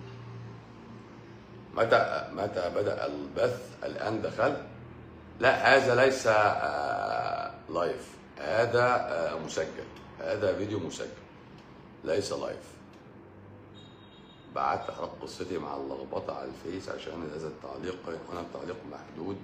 متى متى بدأ البث الآن دخل لا هذا ليس آه، لايف هذا آه، مسجل هذا فيديو مسجل ليس لايف بعت حرق قصتي مع اللخبطة على الفيس عشان هذا التعليق وانا التعليق محدود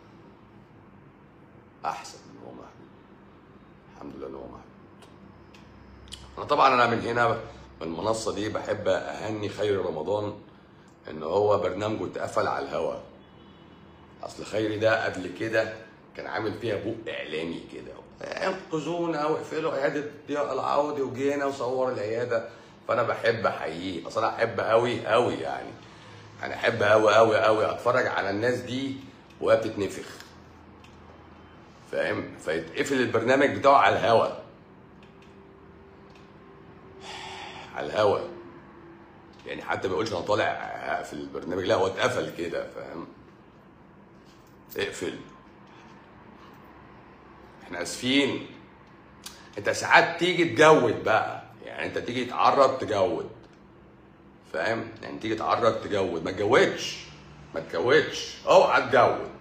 احسن من هو محدود الحمد لله ان هو محدود انا طبعا انا من هنا من المنصه دي بحب اهني خير رمضان ان هو برنامجه اتقفل على الهوا اصل خيري ده قبل كده كان عامل فيها بوق اعلامي كده انقذونا واقفلوا عياده ضياء العوضي وجينا وصور العياده فانا بحب احييه اصل انا احب قوي قوي يعني انا احب قوي قوي قوي اتفرج على الناس دي وهي بتتنفخ فاهم فيتقفل البرنامج بتاعه على الهوا على الهوا يعني حتى ما يقولش انا طالع في البرنامج لا هو اتقفل كده فاهم اقفل احنا اسفين انت ساعات تيجي تجود بقى يعني انت تيجي تعرض تجود فاهم يعني تيجي تعرض تجود ما تجودش ما تجودش اوعى تجود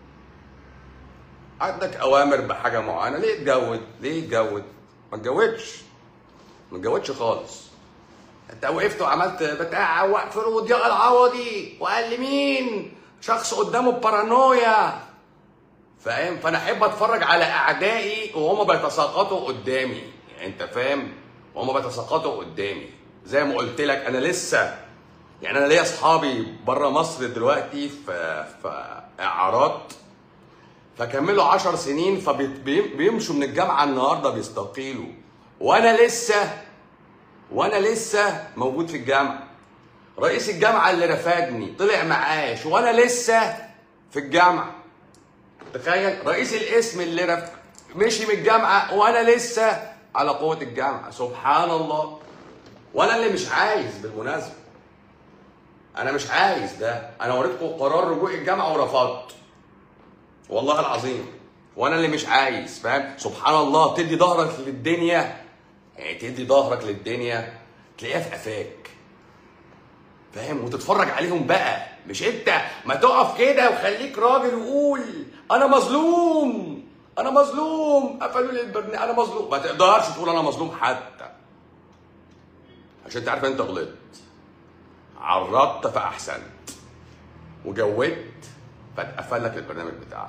عندك اوامر بحاجه معينه ليه تجود ليه تجود ما تجودش ما تجودش خالص انت وقفت وعملت بتاع وقف ضياء العوضي وقال لي مين شخص قدامه بارانويا فاهم فانا احب اتفرج على اعدائي وهم بيتساقطوا قدامي يعني انت فاهم وهم بيتساقطوا قدامي زي ما قلت لك انا لسه يعني انا ليا اصحابي بره مصر دلوقتي في في اعارات فكملوا 10 سنين فبيمشوا من الجامعه النهارده بيستقيلوا وانا لسه وانا لسه موجود في الجامعه رئيس الجامعه اللي رفدني طلع معاش وانا لسه في الجامعه تخيل رئيس القسم اللي رف... مشي من الجامعه وانا لسه على قوه الجامعه سبحان الله وانا اللي مش عايز بالمناسبه انا مش عايز ده انا وريتكم قرار رجوع الجامعه ورفضت والله العظيم وانا اللي مش عايز فاهم سبحان الله تدي ظهرك للدنيا يعني تدي ظهرك للدنيا تلاقيها في قفاك فاهم وتتفرج عليهم بقى مش انت ما تقف كده وخليك راجل وقول انا مظلوم انا مظلوم قفلوا لي البرنامج انا مظلوم ما تقدرش تقول انا مظلوم حتى عشان انت عارف انت غلطت عرضت فاحسنت وجودت فاتقفل لك البرنامج بتاعك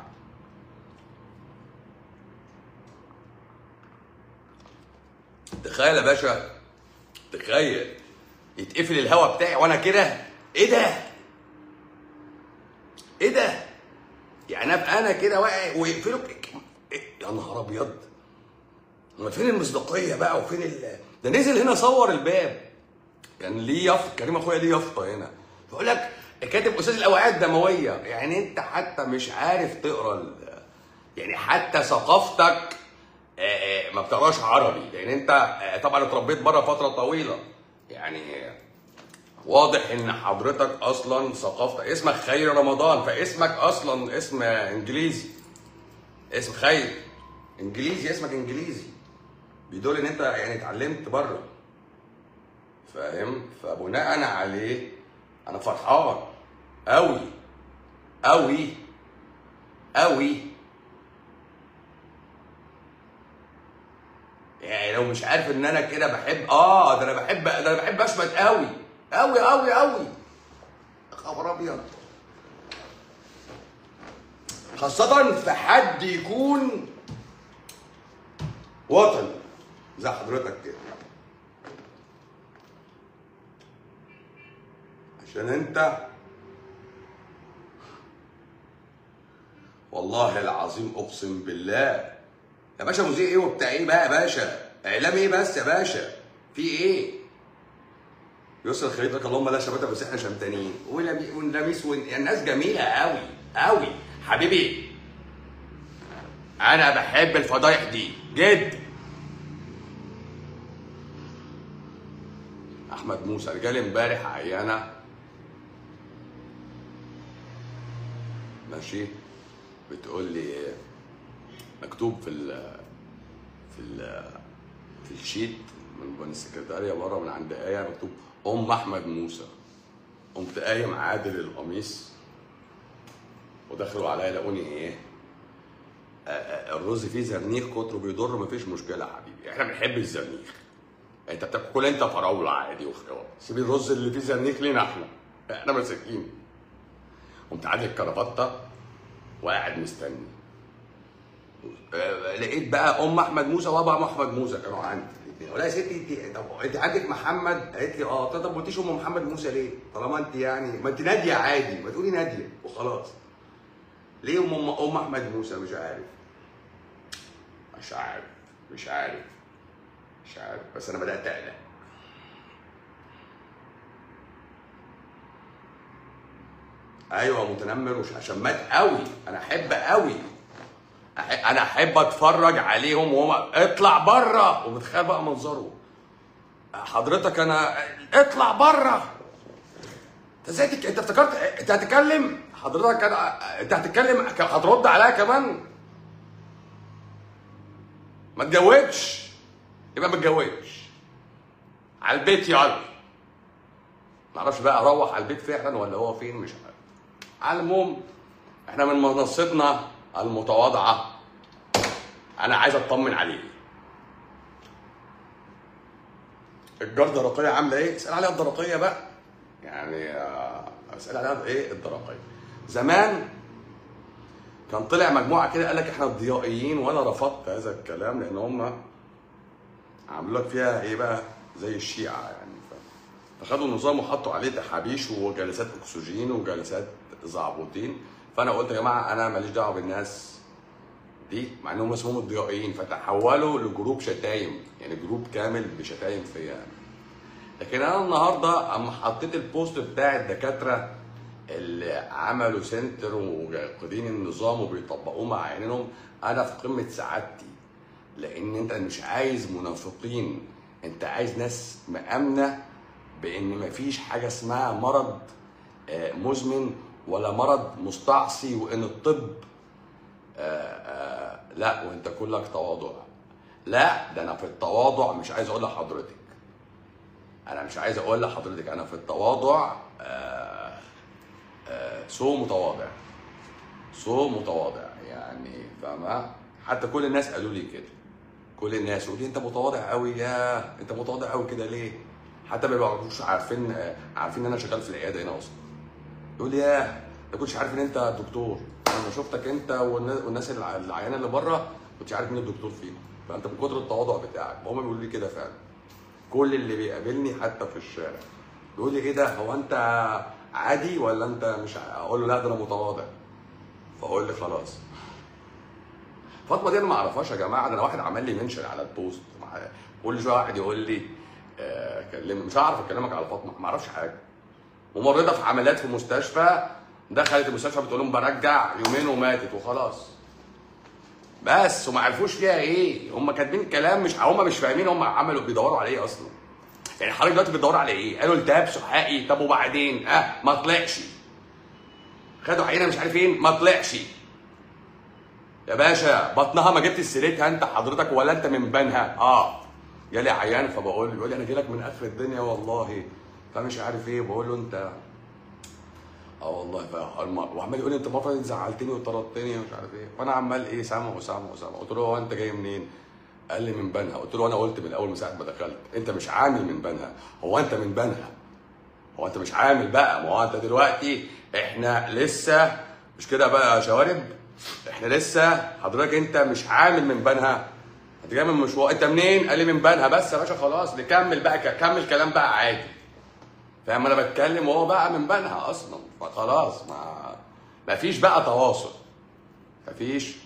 تخيل يا باشا تخيل يتقفل الهوا بتاعي وانا كده ايه ده ايه ده يعني ابقى انا كده واقع ويقفلوا إيه؟ يا نهار ابيض امال فين المصداقيه بقى وفين ال... ده نزل هنا صور الباب كان ليه يافطه كريم اخويا ليه يافطه هنا بيقول لك كاتب استاذ الاوعيه الدمويه يعني انت حتى مش عارف تقرا ال... يعني حتى ثقافتك آه، آه، ما بتقراش عربي لان انت آه، طبعا اتربيت بره فتره طويله يعني واضح ان حضرتك اصلا ثقافتك اسمك خير رمضان فاسمك اصلا اسم انجليزي اسم خير انجليزي اسمك انجليزي بيدل ان انت يعني اتعلمت بره فاهم فبناء عليه انا فرحان قوي قوي قوي يعني لو مش عارف ان انا كده بحب اه ده انا بحب ده انا بحب اشمت قوي قوي قوي قوي يا خبر ابيض خاصة في حد يكون وطني زي حضرتك كده عشان انت والله العظيم اقسم بالله يا باشا مذيع ايه وبتاع ايه بقى يا باشا اعلام ايه بس يا باشا في ايه يسر خليط لك اللهم لا شماتة بس احنا شمتانين ولمي- ونلميس ون... يعني الناس جميله قوي قوي حبيبي انا بحب الفضايح دي جد احمد موسى رجال امبارح عيانه ماشي بتقول لي مكتوب في ال في ال في الشيت من من السكرتاريه بره من عند ايه مكتوب ام احمد موسى قمت قايم عادل القميص ودخلوا عليا لقوني ايه آه، آه، الرز فيه زرنيخ كتره بيضر مفيش مشكله يا حبيبي احنا بنحب الزرنيخ انت بتاكل انت فراوله عادي وخيار سيب الرز اللي فيه زرنيخ لينا احنا احنا مساكين قمت عادل الكرافته وقاعد مستني آه، لقيت بقى ام احمد موسى وابا احمد موسى كانوا عندي الاثنين ولا يا ستي انت طب انت عندك محمد قالت لي اه قلت لها طب ما قلتيش ام محمد موسى ليه؟ طالما انت يعني ما انت ناديه عادي ما تقولي ناديه وخلاص ليه ام ام ام احمد موسى مش عارف مش عارف مش عارف مش عارف بس انا بدات اقلق ايوه متنمر وش شمات قوي انا احب قوي أح- انا احب اتفرج عليهم وهم اطلع بره ومتخيل بقى منظره حضرتك انا اطلع بره انت ازاي تك... انت افتكرت انت هتتكلم حضرتك انا انت هتتكلم هترد عليا كمان ما تجاوبش يبقى ما تجاوبش على البيت يلا معرفش بقى اروح على البيت فعلا ولا هو فين مش عارف على المهم احنا من منصتنا المتواضعه انا عايز اطمن عليه الجرده الدرقيه عامله ايه؟ اسال عليها الدرقيه بقى يعني آه، اسال عليها ايه الدرقيه زمان كان طلع مجموعه كده قال لك احنا الضيائيين وانا رفضت هذا الكلام لان هم عملوا لك فيها ايه بقى زي الشيعه يعني ف- فخدوا النظام وحطوا عليه تحابيش وجلسات اكسجين وجلسات زعبوطين فانا قلت يا جماعه انا ماليش دعوه بالناس دي مع انهم اسمهم الضيائيين فتحولوا لجروب شتايم يعني جروب كامل بشتايم فيا يعني. لكن انا النهارده اما حطيت البوست بتاع الدكاتره اللي عملوا سنتر وقايدين النظام وبيطبقوه مع عينيهم انا في قمه سعادتي لان انت مش عايز منافقين انت عايز ناس مامنه بان مفيش حاجه اسمها مرض آه، مزمن ولا مرض مستعصي وان الطب آه، آه، لا وانت كلك تواضع لا ده انا في التواضع مش عايز اقول لحضرتك انا مش عايز اقول لحضرتك انا في التواضع آه، آه، سو متواضع سو متواضع يعني فاهمة حتى كل الناس قالوا لي كده كل الناس يقولوا لي انت متواضع قوي يا انت متواضع قوي كده ليه حتى ما بيبقوش عارفين آه، عارفين ان انا شغال في العياده هنا اصلا يقول لي ياه ما كنتش عارف ان انت دكتور انا لما شفتك انت والناس والناس الع- العيانه اللي بره كنتش عارف مين الدكتور فيهم فانت من كتر التواضع بتاعك هم بيقولوا لي كده فعلا كل اللي بيقابلني حتى في الشارع يقول لي ايه ده هو انت عادي ولا انت مش ع- اقول له لا ده انا متواضع فاقول لي خلاص فاطمه دي انا ما اعرفهاش يا جماعه ده انا واحد عمل لي منشن على البوست مع- كل شويه واحد يقول لي آه، كلمني مش هعرف اكلمك على فاطمه ما اعرفش حاجه ممرضه في عمليات في مستشفى دخلت المستشفى بتقول لهم برجع يومين وماتت وخلاص بس وما عرفوش فيها ايه هم كاتبين كلام مش هم مش فاهمين هم عملوا بيدوروا على ايه اصلا يعني حضرتك دلوقتي بتدور على ايه قالوا التهاب سحائي طب وبعدين اه ما طلعش خدوا عينه مش عارف فين ما طلعش يا باشا بطنها ما جبت سيرتها انت حضرتك ولا انت من بنها اه جالي عيان فبقول له بيقول لي انا جاي لك من اخر الدنيا والله فمش عارف ايه بقول له انت اه والله ف- الم- وعمال يقول لي انت المره دي زعلتني وطردتني ومش عارف ايه فانا عمال ايه سامع وسامع وسامع قلت له هو انت جاي منين؟ قال لي من بنها قلت له انا قلت من اول من ساعه ما دخلت انت مش عامل من بنها هو انت من بنها هو انت مش عامل بقى ما هو انت دلوقتي احنا لسه مش كده بقى يا شوارب احنا لسه حضرتك انت مش عامل من بنها انت جاي من مشوار انت منين؟ قال لي من بنها بس يا باشا خلاص نكمل بقى ك- كمل كلام بقى عادي فاهم انا بتكلم وهو بقى من بنها اصلا فخلاص ما ما فيش بقى تواصل ما فيش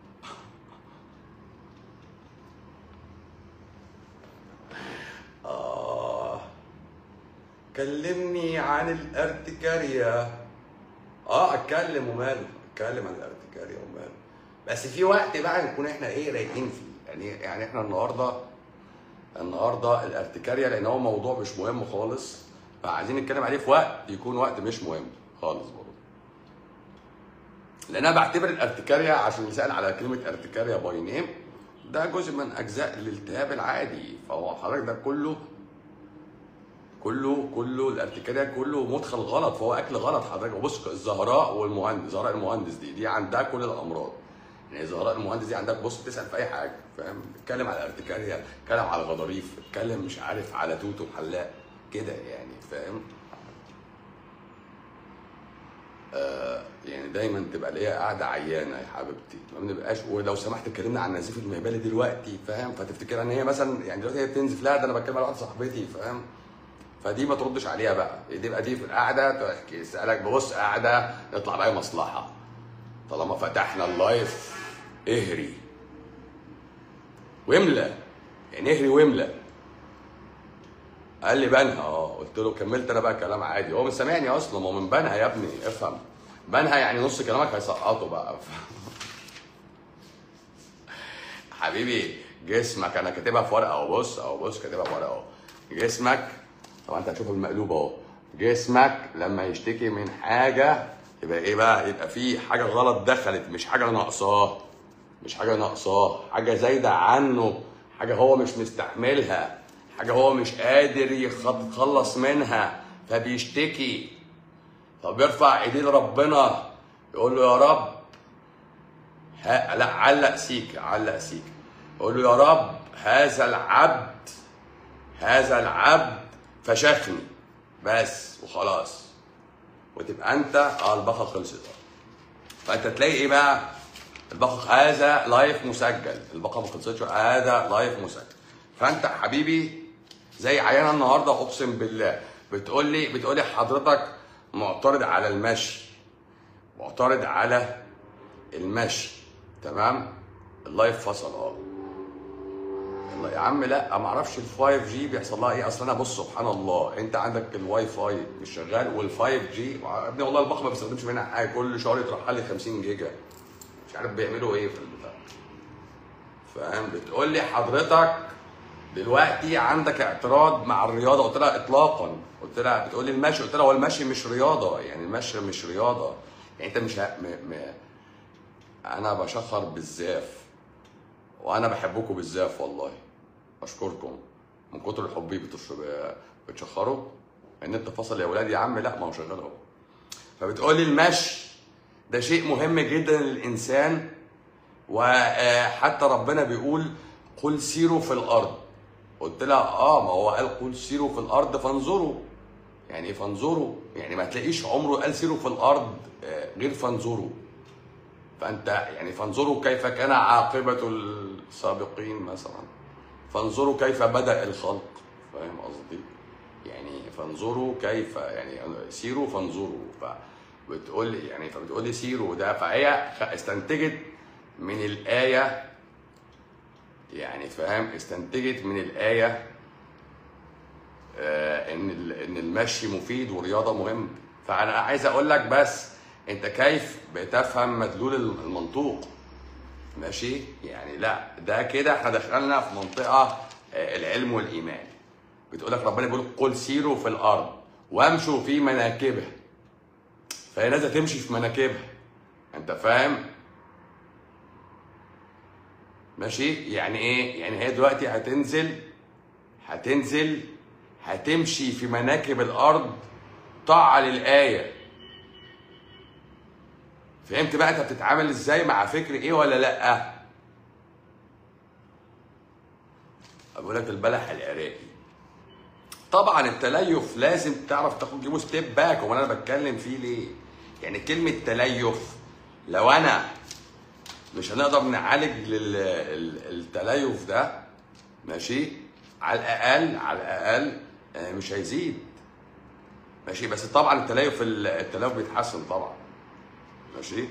آه كلمني عن الارتكارية اه اتكلم وماله اتكلم عن الارتكارية وماله بس في وقت بقى نكون احنا ايه رايقين فيه يعني يعني احنا النهارده النهارده الارتكارية لان هو موضوع مش مهم خالص فعايزين نتكلم عليه في وقت يكون وقت مش مهم خالص برضه لان انا بعتبر الارتكارية عشان مثال على كلمه ارتكارية باي نيم ده جزء من اجزاء الالتهاب العادي فهو حضرتك ده كله كله كله الارتكارية كله مدخل غلط فهو اكل غلط حضرتك وبص الزهراء والمهندس زهراء المهندس دي دي عندها كل الامراض يعني زهراء المهندس دي عندك بص تسال في اي حاجه فاهم اتكلم على الارتكارية اتكلم على الغضاريف اتكلم مش عارف على توت وحلاق كده يعني فاهم يعني دايما تبقى ليا قاعده عيانه يا حبيبتي ما بنبقاش ولو سمحت اتكلمنا عن نزيف المهبلي دلوقتي فاهم فتفتكر ان هي مثلا يعني دلوقتي هي بتنزف لا ده انا بتكلم على واحده صاحبتي فاهم فدي ما تردش عليها بقى تبقى دي في القعده تحكي تسالك بص قاعده نطلع بقى مصلحه طالما فتحنا اللايف اهري واملى يعني اهري واملى قال لي بنها اه قلت له كملت انا بقى كلام عادي هو مش سامعني اصلا ما هو من بنها يا ابني افهم بنها يعني نص كلامك هيسقطه بقى حبيبي جسمك انا كاتبها في ورقه اهو بص اهو بص كاتبها في ورقه اهو جسمك طبعا انت هتشوفها بالمقلوب اهو جسمك لما يشتكي من حاجه يبقى ايه بقى يبقى في حاجه غلط دخلت مش حاجه ناقصاه مش حاجه ناقصاه حاجه زايده عنه حاجه هو مش مستحملها حاجه هو مش قادر يخ- يتخلص منها فبيشتكي طب يرفع ايديه لربنا يقول له يا رب ها لا علق سيك علق سيك يقول له يا رب هذا العبد هذا العبد فشخني بس وخلاص وتبقى انت اه البقره خلصت فانت تلاقي ايه بقى البقره هذا لايف مسجل البقره ما خلصتش هذا لايف مسجل فانت حبيبي زي عيانه النهارده اقسم بالله بتقول لي بتقول لي حضرتك معترض على المشي معترض على المشي تمام اللايف فصل اه والله يا عم لا ما اعرفش ال 5 جي بيحصل لها ايه اصل انا بص سبحان الله انت عندك الواي فاي مش شغال وال 5 جي يا ابني والله البخ ما بيستخدمش منها حاجه كل شهر يطرح لي 50 جيجا مش عارف بيعملوا ايه في البتاع فاهم بتقول لي حضرتك دلوقتي عندك اعتراض مع الرياضه قلت لها اطلاقا قلت لها بتقول لي المشي قلت لها هو المشي مش رياضه يعني المشي مش رياضه يعني انت مش ه... م... م... انا بشخر بالزاف وانا بحبكم بالزاف والله اشكركم من كتر حبي بتش... بتشخروا النت فصل يا ولاد يا عم لا ما هو شغال اهو فبتقول لي المشي ده شيء مهم جدا للانسان وحتى ربنا بيقول قل سيروا في الارض قلت لها اه ما هو قال قل سيروا في الارض فانظروا يعني ايه فانظروا يعني ما تلاقيش عمره قال سيروا في الارض آه، غير فانظروا فانت يعني فانظروا كيف كان عاقبه السابقين مثلا فانظروا كيف بدا الخلق فاهم قصدي يعني فانظروا كيف يعني سيروا فانظروا فبتقول لي يعني فبتقول لي سيروا ده فهي استنتجت من الايه يعني فاهم استنتجت من الايه آه، ان ال- ان المشي مفيد ورياضه مهم فانا عايز اقول لك بس انت كيف بتفهم مدلول المنطوق ماشي يعني لا ده كده احنا دخلنا في منطقه آه، العلم والايمان بتقول لك ربنا بيقول قل سيروا في الارض وامشوا في مناكبها فهي نازله تمشي في مناكبها انت فاهم ماشي يعني ايه يعني هي دلوقتي هتنزل هتنزل هتمشي في مناكب الارض طاعه للايه فهمت بقى انت بتتعامل ازاي مع فكر ايه ولا لا بقول لك البلح العراقي طبعا التليف لازم تعرف تاخد جيبه ستيب باك هو انا بتكلم فيه ليه يعني كلمه تليف لو انا مش هنقدر نعالج لل- ال- التليف ده ماشي على الاقل على الاقل آه، مش هيزيد ماشي بس طبعا التليف التليف بيتحسن طبعا ماشي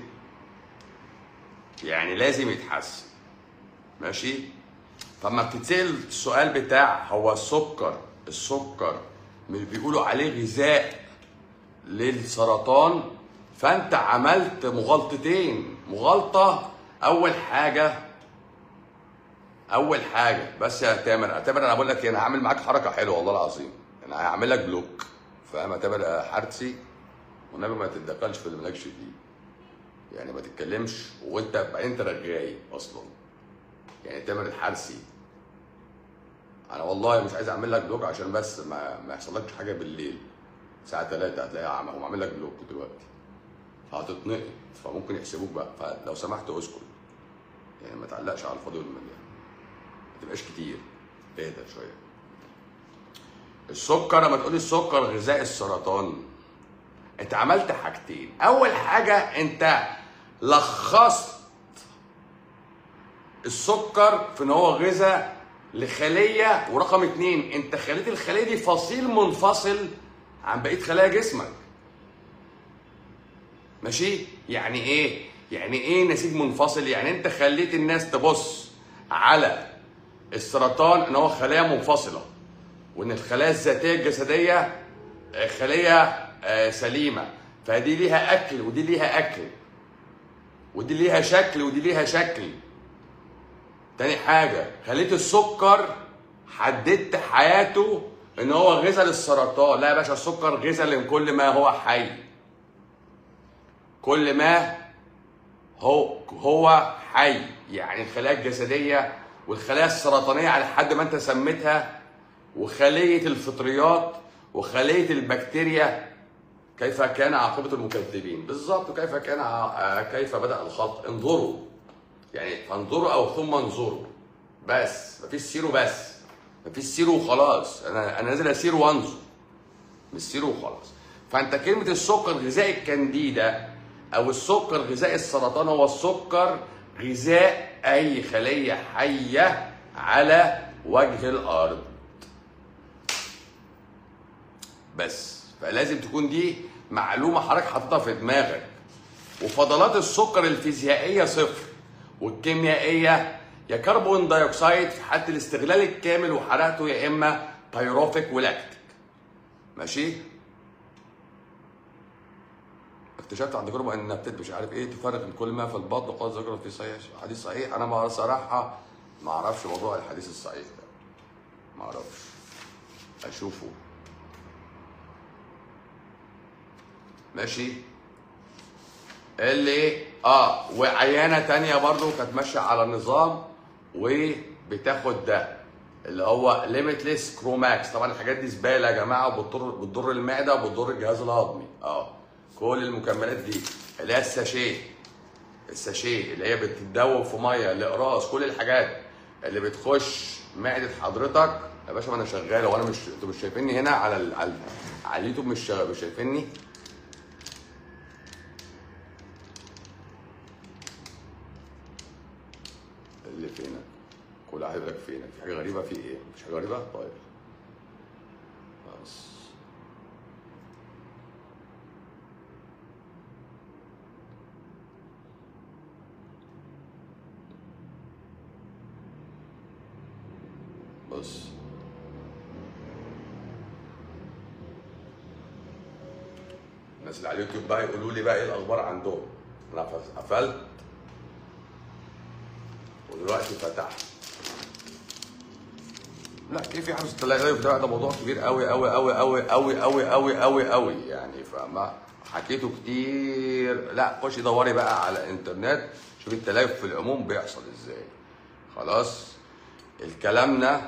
يعني لازم يتحسن ماشي فلما بتتسال السؤال بتاع هو السكر السكر مش بيقولوا عليه غذاء للسرطان فانت عملت مغالطتين مغالطه اول حاجه اول حاجه بس يا تامر اعتبر انا بقول لك إيه، انا هعمل معاك حركه حلوه والله العظيم انا هعمل لك بلوك فاهم اعتبر حارتسي والنبي ما تتدخلش في اللي مالكش فيه يعني ما تتكلمش وانت بقى انت رغاي اصلا يعني تامر الحارسي انا والله مش عايز اعمل لك بلوك عشان بس ما ما يحصلكش حاجه بالليل الساعه 3 هتلاقيها عم هو عامل لك بلوك دلوقتي فهتتنقط فممكن يحسبوك بقى فلو سمحت اسكت يعني ما تعلقش على الفاضي والمليان ما تبقاش كتير اهدى شويه السكر لما تقولي السكر غذاء السرطان انت عملت حاجتين اول حاجه انت لخصت السكر في ان هو غذاء لخليه ورقم اتنين انت خليت الخليه دي فصيل منفصل عن بقيه خلايا جسمك ماشي يعني ايه يعني ايه نسيج منفصل يعني انت خليت الناس تبص على السرطان ان هو خلايا منفصله وان الخلايا الذاتيه الجسديه آه، خليه آه، سليمه فدي ليها اكل ودي ليها اكل ودي ليها شكل ودي ليها شكل تاني حاجه خليت السكر حددت حياته ان هو غذاء للسرطان لا يا باشا السكر غذاء لكل ما هو حي كل ما هو هو حي يعني الخلايا الجسديه والخلايا السرطانيه على حد ما انت سميتها وخليه الفطريات وخليه البكتيريا كيف كان عاقبه المكذبين بالظبط وكيف كان ع- كيف بدا الخلق انظروا يعني فانظروا او ثم انظروا بس مفيش سيروا بس مفيش سيروا وخلاص انا انا نازل اسير وانظر مش سيروا وخلاص فانت كلمه السكر غذاء الكانديدا او السكر غذاء السرطان هو السكر غذاء اي خليه حيه على وجه الارض بس فلازم تكون دي معلومه حضرتك حاططها في دماغك وفضلات السكر الفيزيائيه صفر والكيميائيه يا كربون دايوكسيد في حاله الاستغلال الكامل وحرقته يا اما بايروفيك ولاكتيك ماشي اكتشفت عند كربون ان النباتات مش عارف ايه تفرق من كل ما في البطن وقد ذكر في صحيح حديث صحيح انا ما صراحه ما اعرفش موضوع الحديث الصحيح ده ما اعرفش اشوفه ماشي اللي اه وعيانه تانية برضو كانت ماشيه على النظام وبتاخد ده اللي هو ليميتلس كروماكس طبعا الحاجات دي زباله يا جماعه وبتضر بتضر المعده وبتضر الجهاز الهضمي اه كل المكملات دي اللي هي الساشيه الساشيه اللي هي بتتدوب في ميه الاقراص كل الحاجات اللي بتخش معده حضرتك يا باشا ما انا شغال وانا مش انتوا مش شايفيني هنا على ال... على, على اليوتيوب مش شغال مش شايفيني اللي فينك كل واحد يقول لك فينك في حاجه غريبه في ايه مش حاجه غريبه طيب بس بص الناس اللي على اليوتيوب بقى يقولوا لي بقى ايه الاخبار عندهم انا قفلت ودلوقتي فتحت لا كيف يعني 6000 ده ده موضوع كبير قوي قوي قوي قوي قوي قوي قوي قوي قوي يعني فما حكيته كتير لا خشي دوري بقى على الانترنت شوفي التليف في العموم بيحصل ازاي خلاص الكلامنا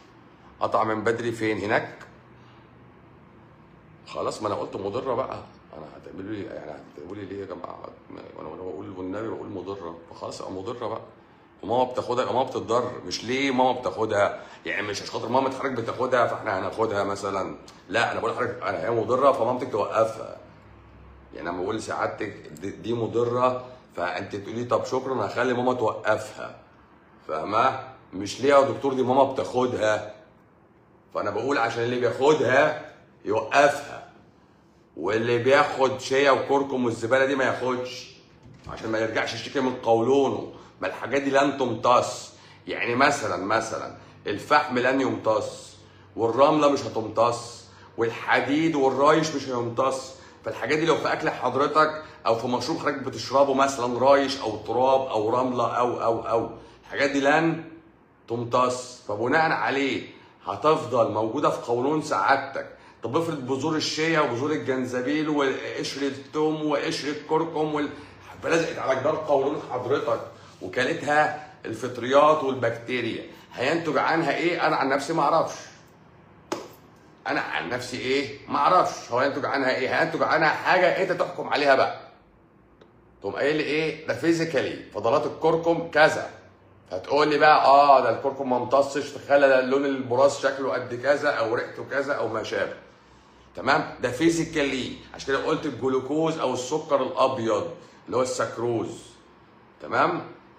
قطع من بدري فين هناك خلاص ما انا قلت مضره بقى انا هتعملوا لي يعني هتعملوا لي ليه يا جماعه ما- وانا وانا بقول والنبي بقول مضره فخلاص ابقى مضره بقى وماما بتاخدها يبقى ماما بتتضر مش ليه ماما بتاخدها يعني مش عشان خاطر ماما حضرتك بتاخدها فاحنا هناخدها مثلا لا انا بقول لحضرتك انا هي مضره فمامتك توقفها يعني انا بقول لسعادتك دي, دي مضره فانت تقولي طب شكرا هخلي ماما توقفها فاهمه مش ليه يا دكتور دي ماما بتاخدها فانا بقول عشان اللي بياخدها يوقفها واللي بياخد شيا وكركم والزباله دي ما ياخدش عشان ما يرجعش يشتكي من قولونه ما الحاجات دي لن تمتص يعني مثلا مثلا الفحم لن يمتص والرمله مش هتمتص والحديد والرايش مش هيمتص فالحاجات دي لو في اكل حضرتك او في مشروب حضرتك بتشربه مثلا رايش او تراب او رمله او او او الحاجات دي لن تمتص فبناء عليه هتفضل موجوده في قولون سعادتك طب افرض بذور الشيا وبذور الجنزبيل وقشر الثوم وقشر الكركم وال... فلزقت على جدار قولون حضرتك وكلتها الفطريات والبكتيريا هينتج عنها ايه انا عن نفسي ما اعرفش انا عن نفسي ايه ما اعرفش هو ينتج عنها ايه هينتج عنها حاجه انت تحكم عليها بقى تقوم قايل لي ايه ده فيزيكالي فضلات الكركم كذا فتقول لي بقى اه ده الكركم ما امتصش تخلى لون البراز شكله قد كذا او ريحته كذا او ما شابه تمام ده فيزيكالي عشان كده قلت الجلوكوز او السكر الابيض اللي هو السكروز تمام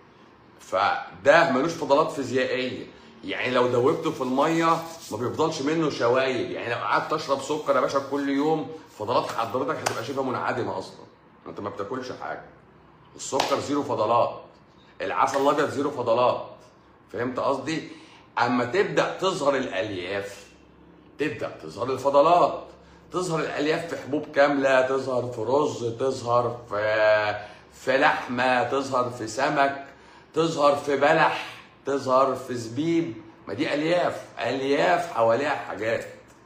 فده ملوش فضلات فيزيائيه يعني لو دوبته في الميه ما بيفضلش منه شوايب يعني لو قعدت تشرب سكر يا باشا كل يوم فضلات حضرتك هتبقى شبه منعدمه اصلا انت ما بتاكلش حاجه السكر زيرو فضلات العسل الابيض زيرو فضلات فهمت قصدي اما تبدا تظهر الالياف تبدا تظهر الفضلات تظهر الالياف في حبوب كامله تظهر في رز تظهر في في لحمه تظهر في سمك تظهر في بلح تظهر في زبيب ما دي الياف الياف حواليها حاجات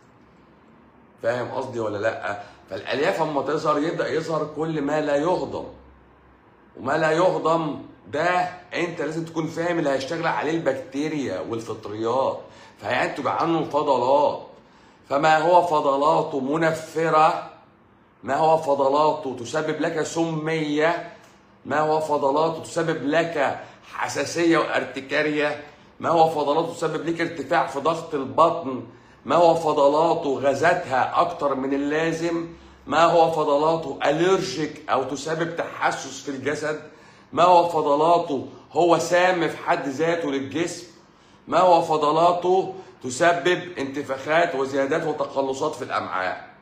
فاهم قصدي ولا لا فالالياف اما تظهر يبدا يظهر كل ما لا يهضم وما لا يهضم ده انت لازم تكون فاهم اللي هيشتغل عليه البكتيريا والفطريات فهينتج عنه فضلات فما هو فضلاته منفرة ما هو فضلاته تسبب لك سمية ما هو فضلاته تسبب لك حساسية وارتكارية ما هو فضلاته تسبب لك ارتفاع في ضغط البطن ما هو فضلاته غازاتها أكتر من اللازم ما هو فضلاته أليرجيك أو تسبب تحسس في الجسد ما هو فضلاته هو سام في حد ذاته للجسم ما هو فضلاته تسبب انتفاخات وزيادات وتقلصات في الامعاء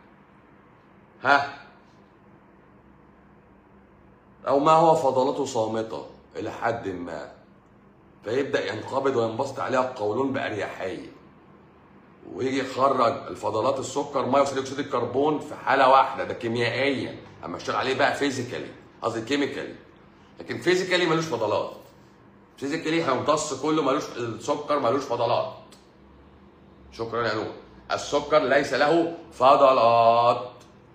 ها او ما هو فضلاته صامته الى حد ما فيبدا ينقبض وينبسط عليها القولون باريحيه ويجي يخرج الفضلات السكر ميه وثاني اكسيد الكربون في حاله واحده ده كيميائيا اما اشتغل عليه بقى فيزيكالي قصدي كيميكالي لكن فيزيكالي ملوش فضلات فيزيكالي هيمتص كله ملوش السكر ملوش فضلات شكرا يا نور السكر ليس له فضلات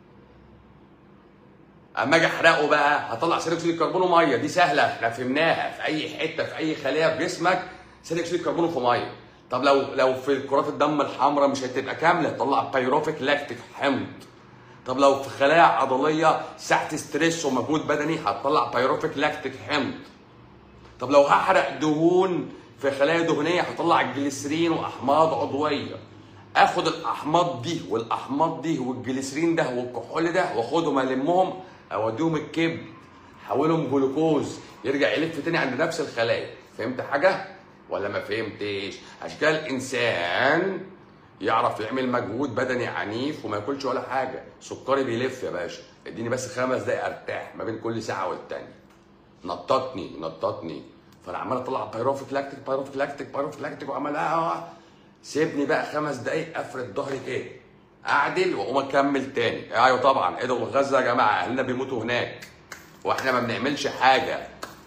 اما اجي احرقه بقى هطلع ثاني اكسيد الكربون وميه دي سهله احنا فهمناها في اي حته في اي خليه في جسمك ثاني اكسيد الكربون في ميه طب لو لو في كرات الدم الحمراء مش هتبقى كامله تطلع بيروفيك لاكتيك حمض طب لو في خلايا عضليه ساعه ستريس ومجهود بدني هتطلع بيروفيك لاكتيك حمض طب لو هحرق دهون في خلايا دهنيه هطلع الجليسرين واحماض عضويه اخد الاحماض دي والاحماض دي والجليسرين ده والكحول ده واخدهم المهم اوديهم الكبد احولهم جلوكوز يرجع يلف تاني عند نفس الخلايا فهمت حاجه ولا ما فهمتش عشان كده الانسان يعرف يعمل مجهود بدني عنيف وما ياكلش ولا حاجه سكري بيلف يا باشا اديني بس خمس دقايق ارتاح ما بين كل ساعه والتانيه نططني نططني فانا عمال اطلع بيروفيك لاكتيك بيروفيك لاكتيك بيروفيك لاكتيك وعمال اه سيبني بقى خمس دقايق افرد ظهري كده اعدل واقوم اكمل تاني ايوه طبعا ادعوا غزه يا جماعه اهلنا بيموتوا هناك واحنا ما بنعملش حاجه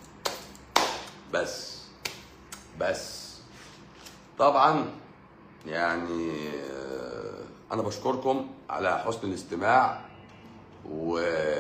بس بس طبعا يعني آه، انا بشكركم على حسن الاستماع و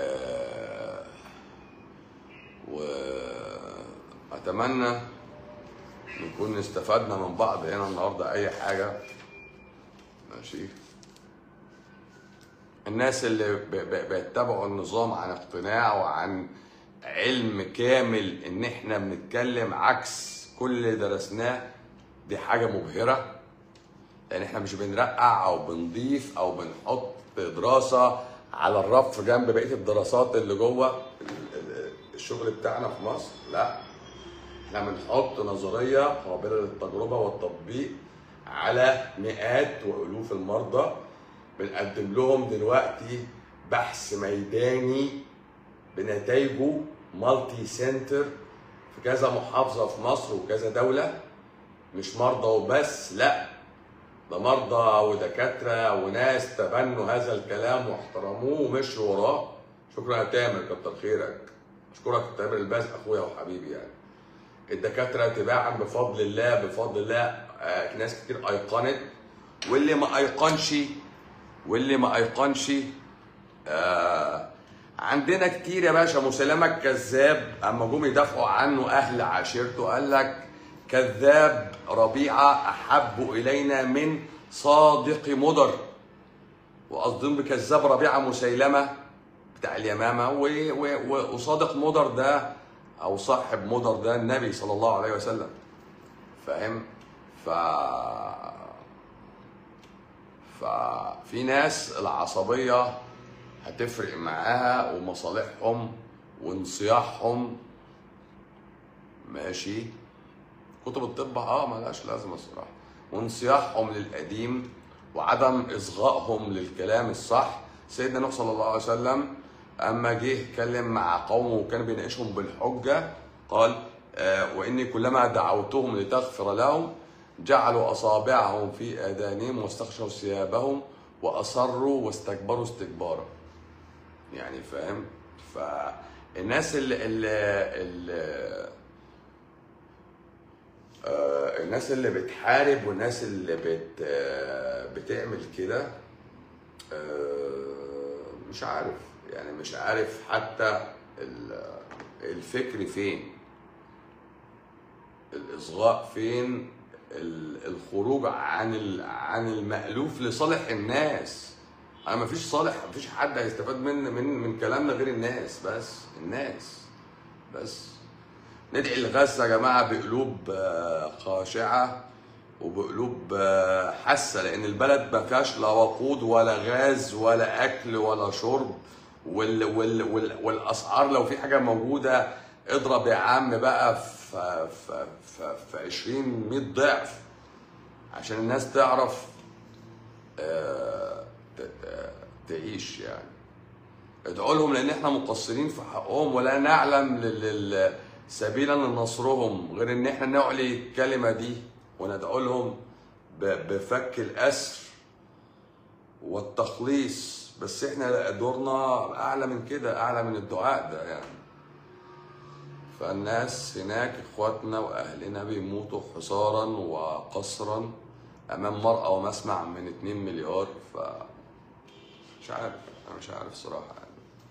واتمنى نكون استفدنا من بعض هنا النهارده اي حاجه ماشي الناس اللي ب- ب- بيتبعوا النظام عن اقتناع وعن علم كامل ان احنا بنتكلم عكس كل اللي درسناه دي حاجة مبهرة لان احنا مش بنرقع او بنضيف او بنحط دراسة على الرف جنب بقية الدراسات اللي جوه ال- ال- الشغل بتاعنا في مصر لا احنا بنحط نظرية قابلة للتجربة والتطبيق على مئات والوف المرضى بنقدم لهم دلوقتي بحث ميداني بنتائجه مالتي سنتر في كذا محافظة في مصر وكذا دولة مش مرضى وبس لا ده مرضى ودكاترة وناس تبنوا هذا الكلام واحترموه ومشوا وراه شكرا يا تامر كتر خيرك اشكرك يا تامر الباز اخويا وحبيبي يعني الدكاترة تباعا بفضل الله بفضل الله آه، ناس كتير ايقنت واللي ما ايقنش واللي ما ايقنش آه عندنا كتير يا باشا مسلمة الكذاب اما جم يدافعوا عنه اهل عشيرته قال لك كذاب ربيعة احب الينا من صادق مضر وقصدهم بكذاب ربيعة مسيلمة بتاع اليمامة و- و- و- وصادق مضر ده او صاحب مضر ده النبي صلى الله عليه وسلم فاهم ف ففي ناس العصبية هتفرق معاها ومصالحهم وانصياحهم ماشي كتب الطب اه ملهاش لازمة الصراحة وانصياحهم للقديم وعدم إصغائهم للكلام الصح سيدنا نوح صلى الله عليه وسلم أما جه اتكلم مع قومه وكان بيناقشهم بالحجة قال آه وإني كلما دعوتهم لتغفر لهم جعلوا أصابعهم في آذانهم واستغشوا ثيابهم وأصروا واستكبروا استكبارا يعني فاهم فالناس اللي, اللي, اللي آه، الناس اللي بتحارب والناس اللي بت آه، بتعمل كده آه، مش عارف يعني مش عارف حتى ال- الفكر فين الإصغاء فين ال- الخروج عن ال- عن المألوف لصالح الناس انا مفيش صالح مفيش حد هيستفاد من من من كلامنا غير الناس بس الناس بس ندعي الغاثة يا جماعة بقلوب آه، خاشعة وبقلوب آه، حاسة لأن البلد ما فيهاش لا وقود ولا غاز ولا أكل ولا شرب وال وال وال والأسعار لو في حاجة موجودة اضرب يا عم بقى في في في, في 20 100 ضعف عشان الناس تعرف آه، ت- ت- تعيش يعني ادعوا لهم لان احنا مقصرين في حقهم ولا نعلم لل- لل- سبيلا لنصرهم غير ان احنا نعلي الكلمه دي وندعو لهم ب- بفك الاسر والتخليص بس احنا دورنا اعلى من كده اعلى من الدعاء ده يعني فالناس هناك اخواتنا واهلنا بيموتوا حصارا وقسرا امام مرأى ومسمع من 2 مليار ف مش عارف انا مش عارف صراحه يعني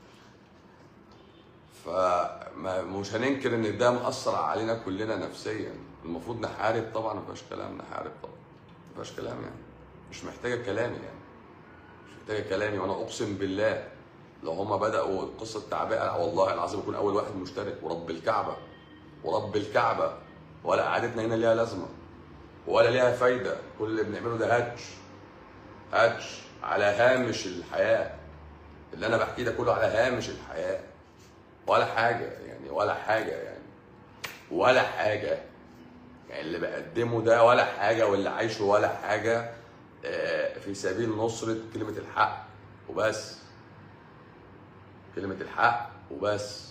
فمش هننكر ان ده مأثر علينا كلنا نفسيا المفروض نحارب طبعا ما فيهاش كلام نحارب طبعا ما فيهاش كلام يعني مش محتاجه كلامي يعني مش محتاجه كلامي وانا اقسم بالله لو هما بدأوا قصة تعبئة والله العظيم يكون أول واحد مشترك ورب الكعبة ورب الكعبة ولا قعدتنا هنا ليها لازمة ولا ليها فايدة كل اللي بنعمله ده هاتش هاتش على هامش الحياة اللي أنا بحكيه ده كله على هامش الحياة ولا حاجة يعني ولا حاجة يعني ولا حاجة يعني اللي بقدمه ده ولا حاجة واللي عايشه ولا حاجة آه، في سبيل نصرة كلمة الحق وبس كلمة الحق وبس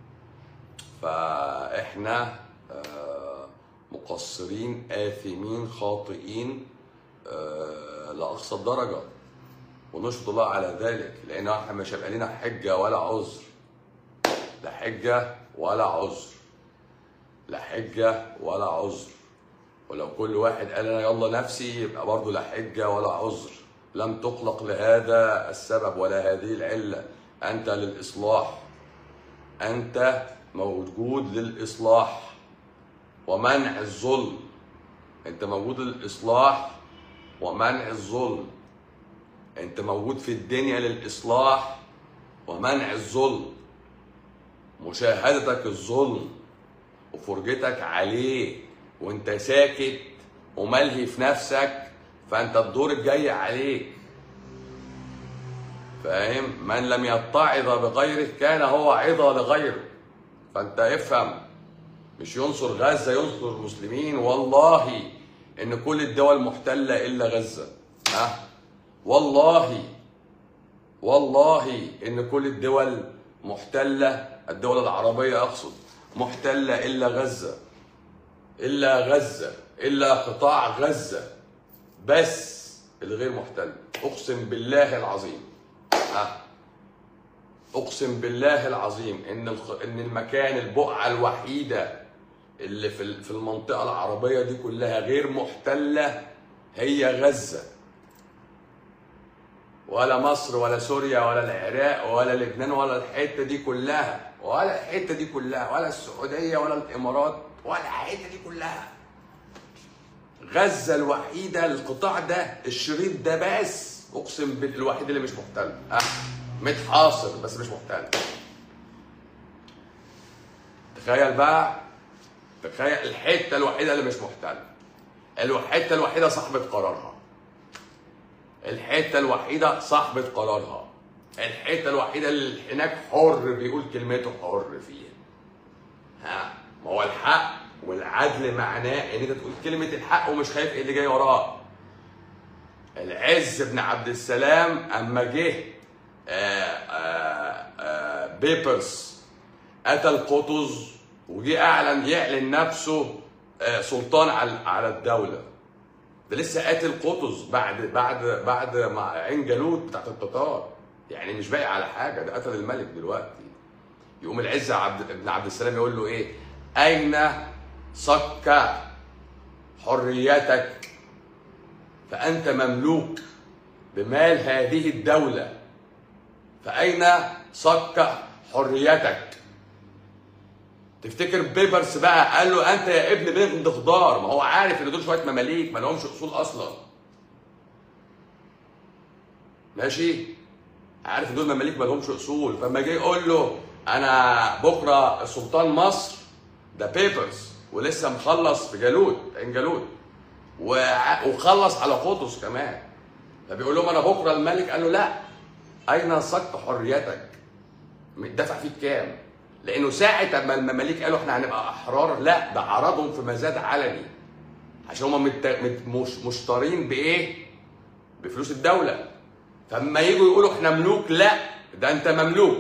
فاحنا آه، مقصرين آثمين خاطئين آه، لأقصى الدرجة ونشهد الله على ذلك لأن احنا مش هيبقى لنا حجة ولا عذر لا حجة ولا عذر لا حجة ولا عذر ولو كل واحد قال انا يلا نفسي يبقى برضه لا حجة ولا عذر لم تخلق لهذا السبب ولا هذه العلة أنت للإصلاح أنت موجود للإصلاح ومنع الظلم أنت موجود للإصلاح ومنع الظلم انت موجود في الدنيا للاصلاح ومنع الظلم مشاهدتك الظلم وفرجتك عليه وانت ساكت وملهي في نفسك فانت الدور الجاي عليك فاهم من لم يتعظ بغيره كان هو عظة لغيره فانت افهم مش ينصر غزة ينصر المسلمين والله ان كل الدول محتلة الا غزة ها والله والله ان كل الدول محتلة الدول العربية اقصد محتلة الا غزة الا غزة الا قطاع غزة بس الغير محتل اقسم بالله العظيم ها اقسم بالله العظيم ان الخ... ان المكان البقعه الوحيده اللي في ال- في المنطقه العربيه دي كلها غير محتله هي غزه ولا مصر ولا سوريا ولا العراق ولا لبنان ولا الحته دي كلها ولا الحته دي كلها ولا السعوديه ولا الامارات ولا الحته دي كلها غزه الوحيده القطاع ده الشريط ده بس اقسم بالله الوحيد اللي مش محتل أه. متحاصر بس مش محتل تخيل بقى تخيل الحته الوحيده اللي مش محتل الحته الوحيده صاحبه قرارها الحته الوحيده صاحبه قرارها الحته الوحيده اللي هناك حر بيقول كلمته حر فيها ها ما هو الحق والعدل معناه ان انت تقول كلمه الحق ومش خايف ايه اللي جاي وراه العز بن عبد السلام اما جه آه، آه، آه، بيبرس قتل قطز وجه اعلن يعلن نفسه آه، سلطان على على الدوله ده لسه قاتل قطز بعد بعد بعد ما عين جالوت بتاعت التتار يعني مش باقي على حاجه ده قتل الملك دلوقتي يقوم العز عبد ابن عبد السلام يقول له ايه اين صك حريتك فانت مملوك بمال هذه الدوله فاين صك حريتك تفتكر بيبرس بقى قال له انت يا ابن بنت خضار ما هو عارف ان دول شويه مماليك ما لهمش اصول اصلا ماشي عارف ان دول مماليك ما لهمش اصول فلما جه يقول له انا بكره سلطان مصر ده بيبرس ولسه مخلص في جالوت عين جالوت وع- وخلص على قطز كمان فبيقول لهم انا بكره الملك قال له لا اين صك حريتك دفع فيك كام لانه ساعه ما المماليك قالوا احنا هنبقى احرار لا ده عرضهم في مزاد علني عشان هم مت... مت... مش... مشترين بايه بفلوس الدوله فاما يجوا يقولوا احنا ملوك لا ده انت مملوك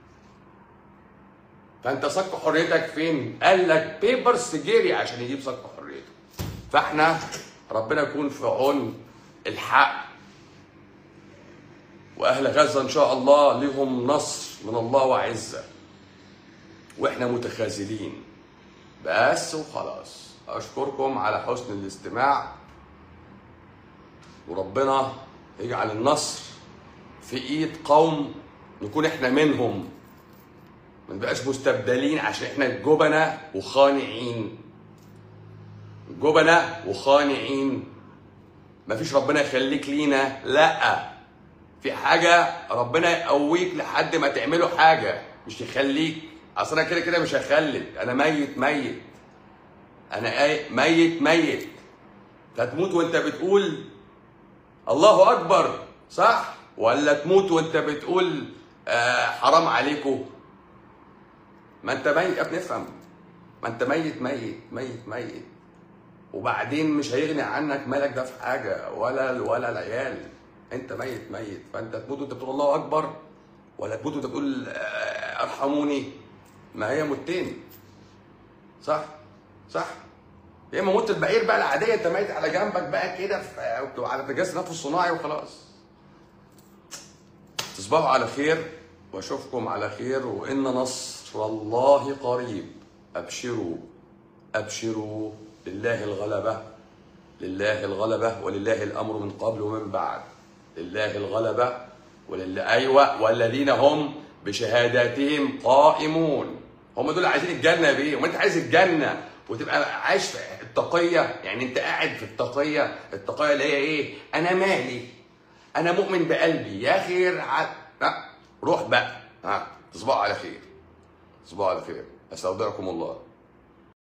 فانت صك حريتك فين قال لك بيبرس جري عشان يجيب صك حريته فاحنا ربنا يكون في عون الحق واهل غزه ان شاء الله لهم نصر من الله وعزه واحنا متخاذلين بس وخلاص اشكركم على حسن الاستماع وربنا يجعل النصر في ايد قوم نكون احنا منهم ما نبقاش مستبدلين عشان احنا جبنة وخانعين جبنة وخانعين مفيش ربنا يخليك لينا لا في حاجة ربنا يقويك لحد ما تعملوا حاجة مش يخليك اصل انا كده كده مش هخلد انا ميت ميت انا ايه ميت ميت هتموت وانت بتقول الله اكبر صح ولا تموت وانت بتقول آه حرام عليكم ما انت ميت يا ابني افهم ما انت ميت ميت ميت ميت وبعدين مش هيغني عنك مالك ده في حاجه ولا ولا العيال انت ميت ميت فانت تموت وانت بتقول الله اكبر ولا تموت وانت بتقول آه، ارحموني ما هي موتين صح صح يا اما موت البعير بقى العاديه انت ميت على جنبك بقى كده في على تجهيز نفس الصناعي وخلاص تصبحوا على خير واشوفكم على خير وان نصر الله قريب ابشروا ابشروا لله الغلبه لله الغلبه ولله الامر من قبل ومن بعد لله الغلبه ولله ايوه والذين هم بشهاداتهم قائمون هم دول عايزين الجنه بيه وما انت عايز الجنه وتبقى عايش في التقيه يعني انت قاعد في التقيه التقيه اللي هي ايه انا مالي انا مؤمن بقلبي يا خير ع... لا روح بقى ها تصبحوا على خير تصبحوا على خير استودعكم الله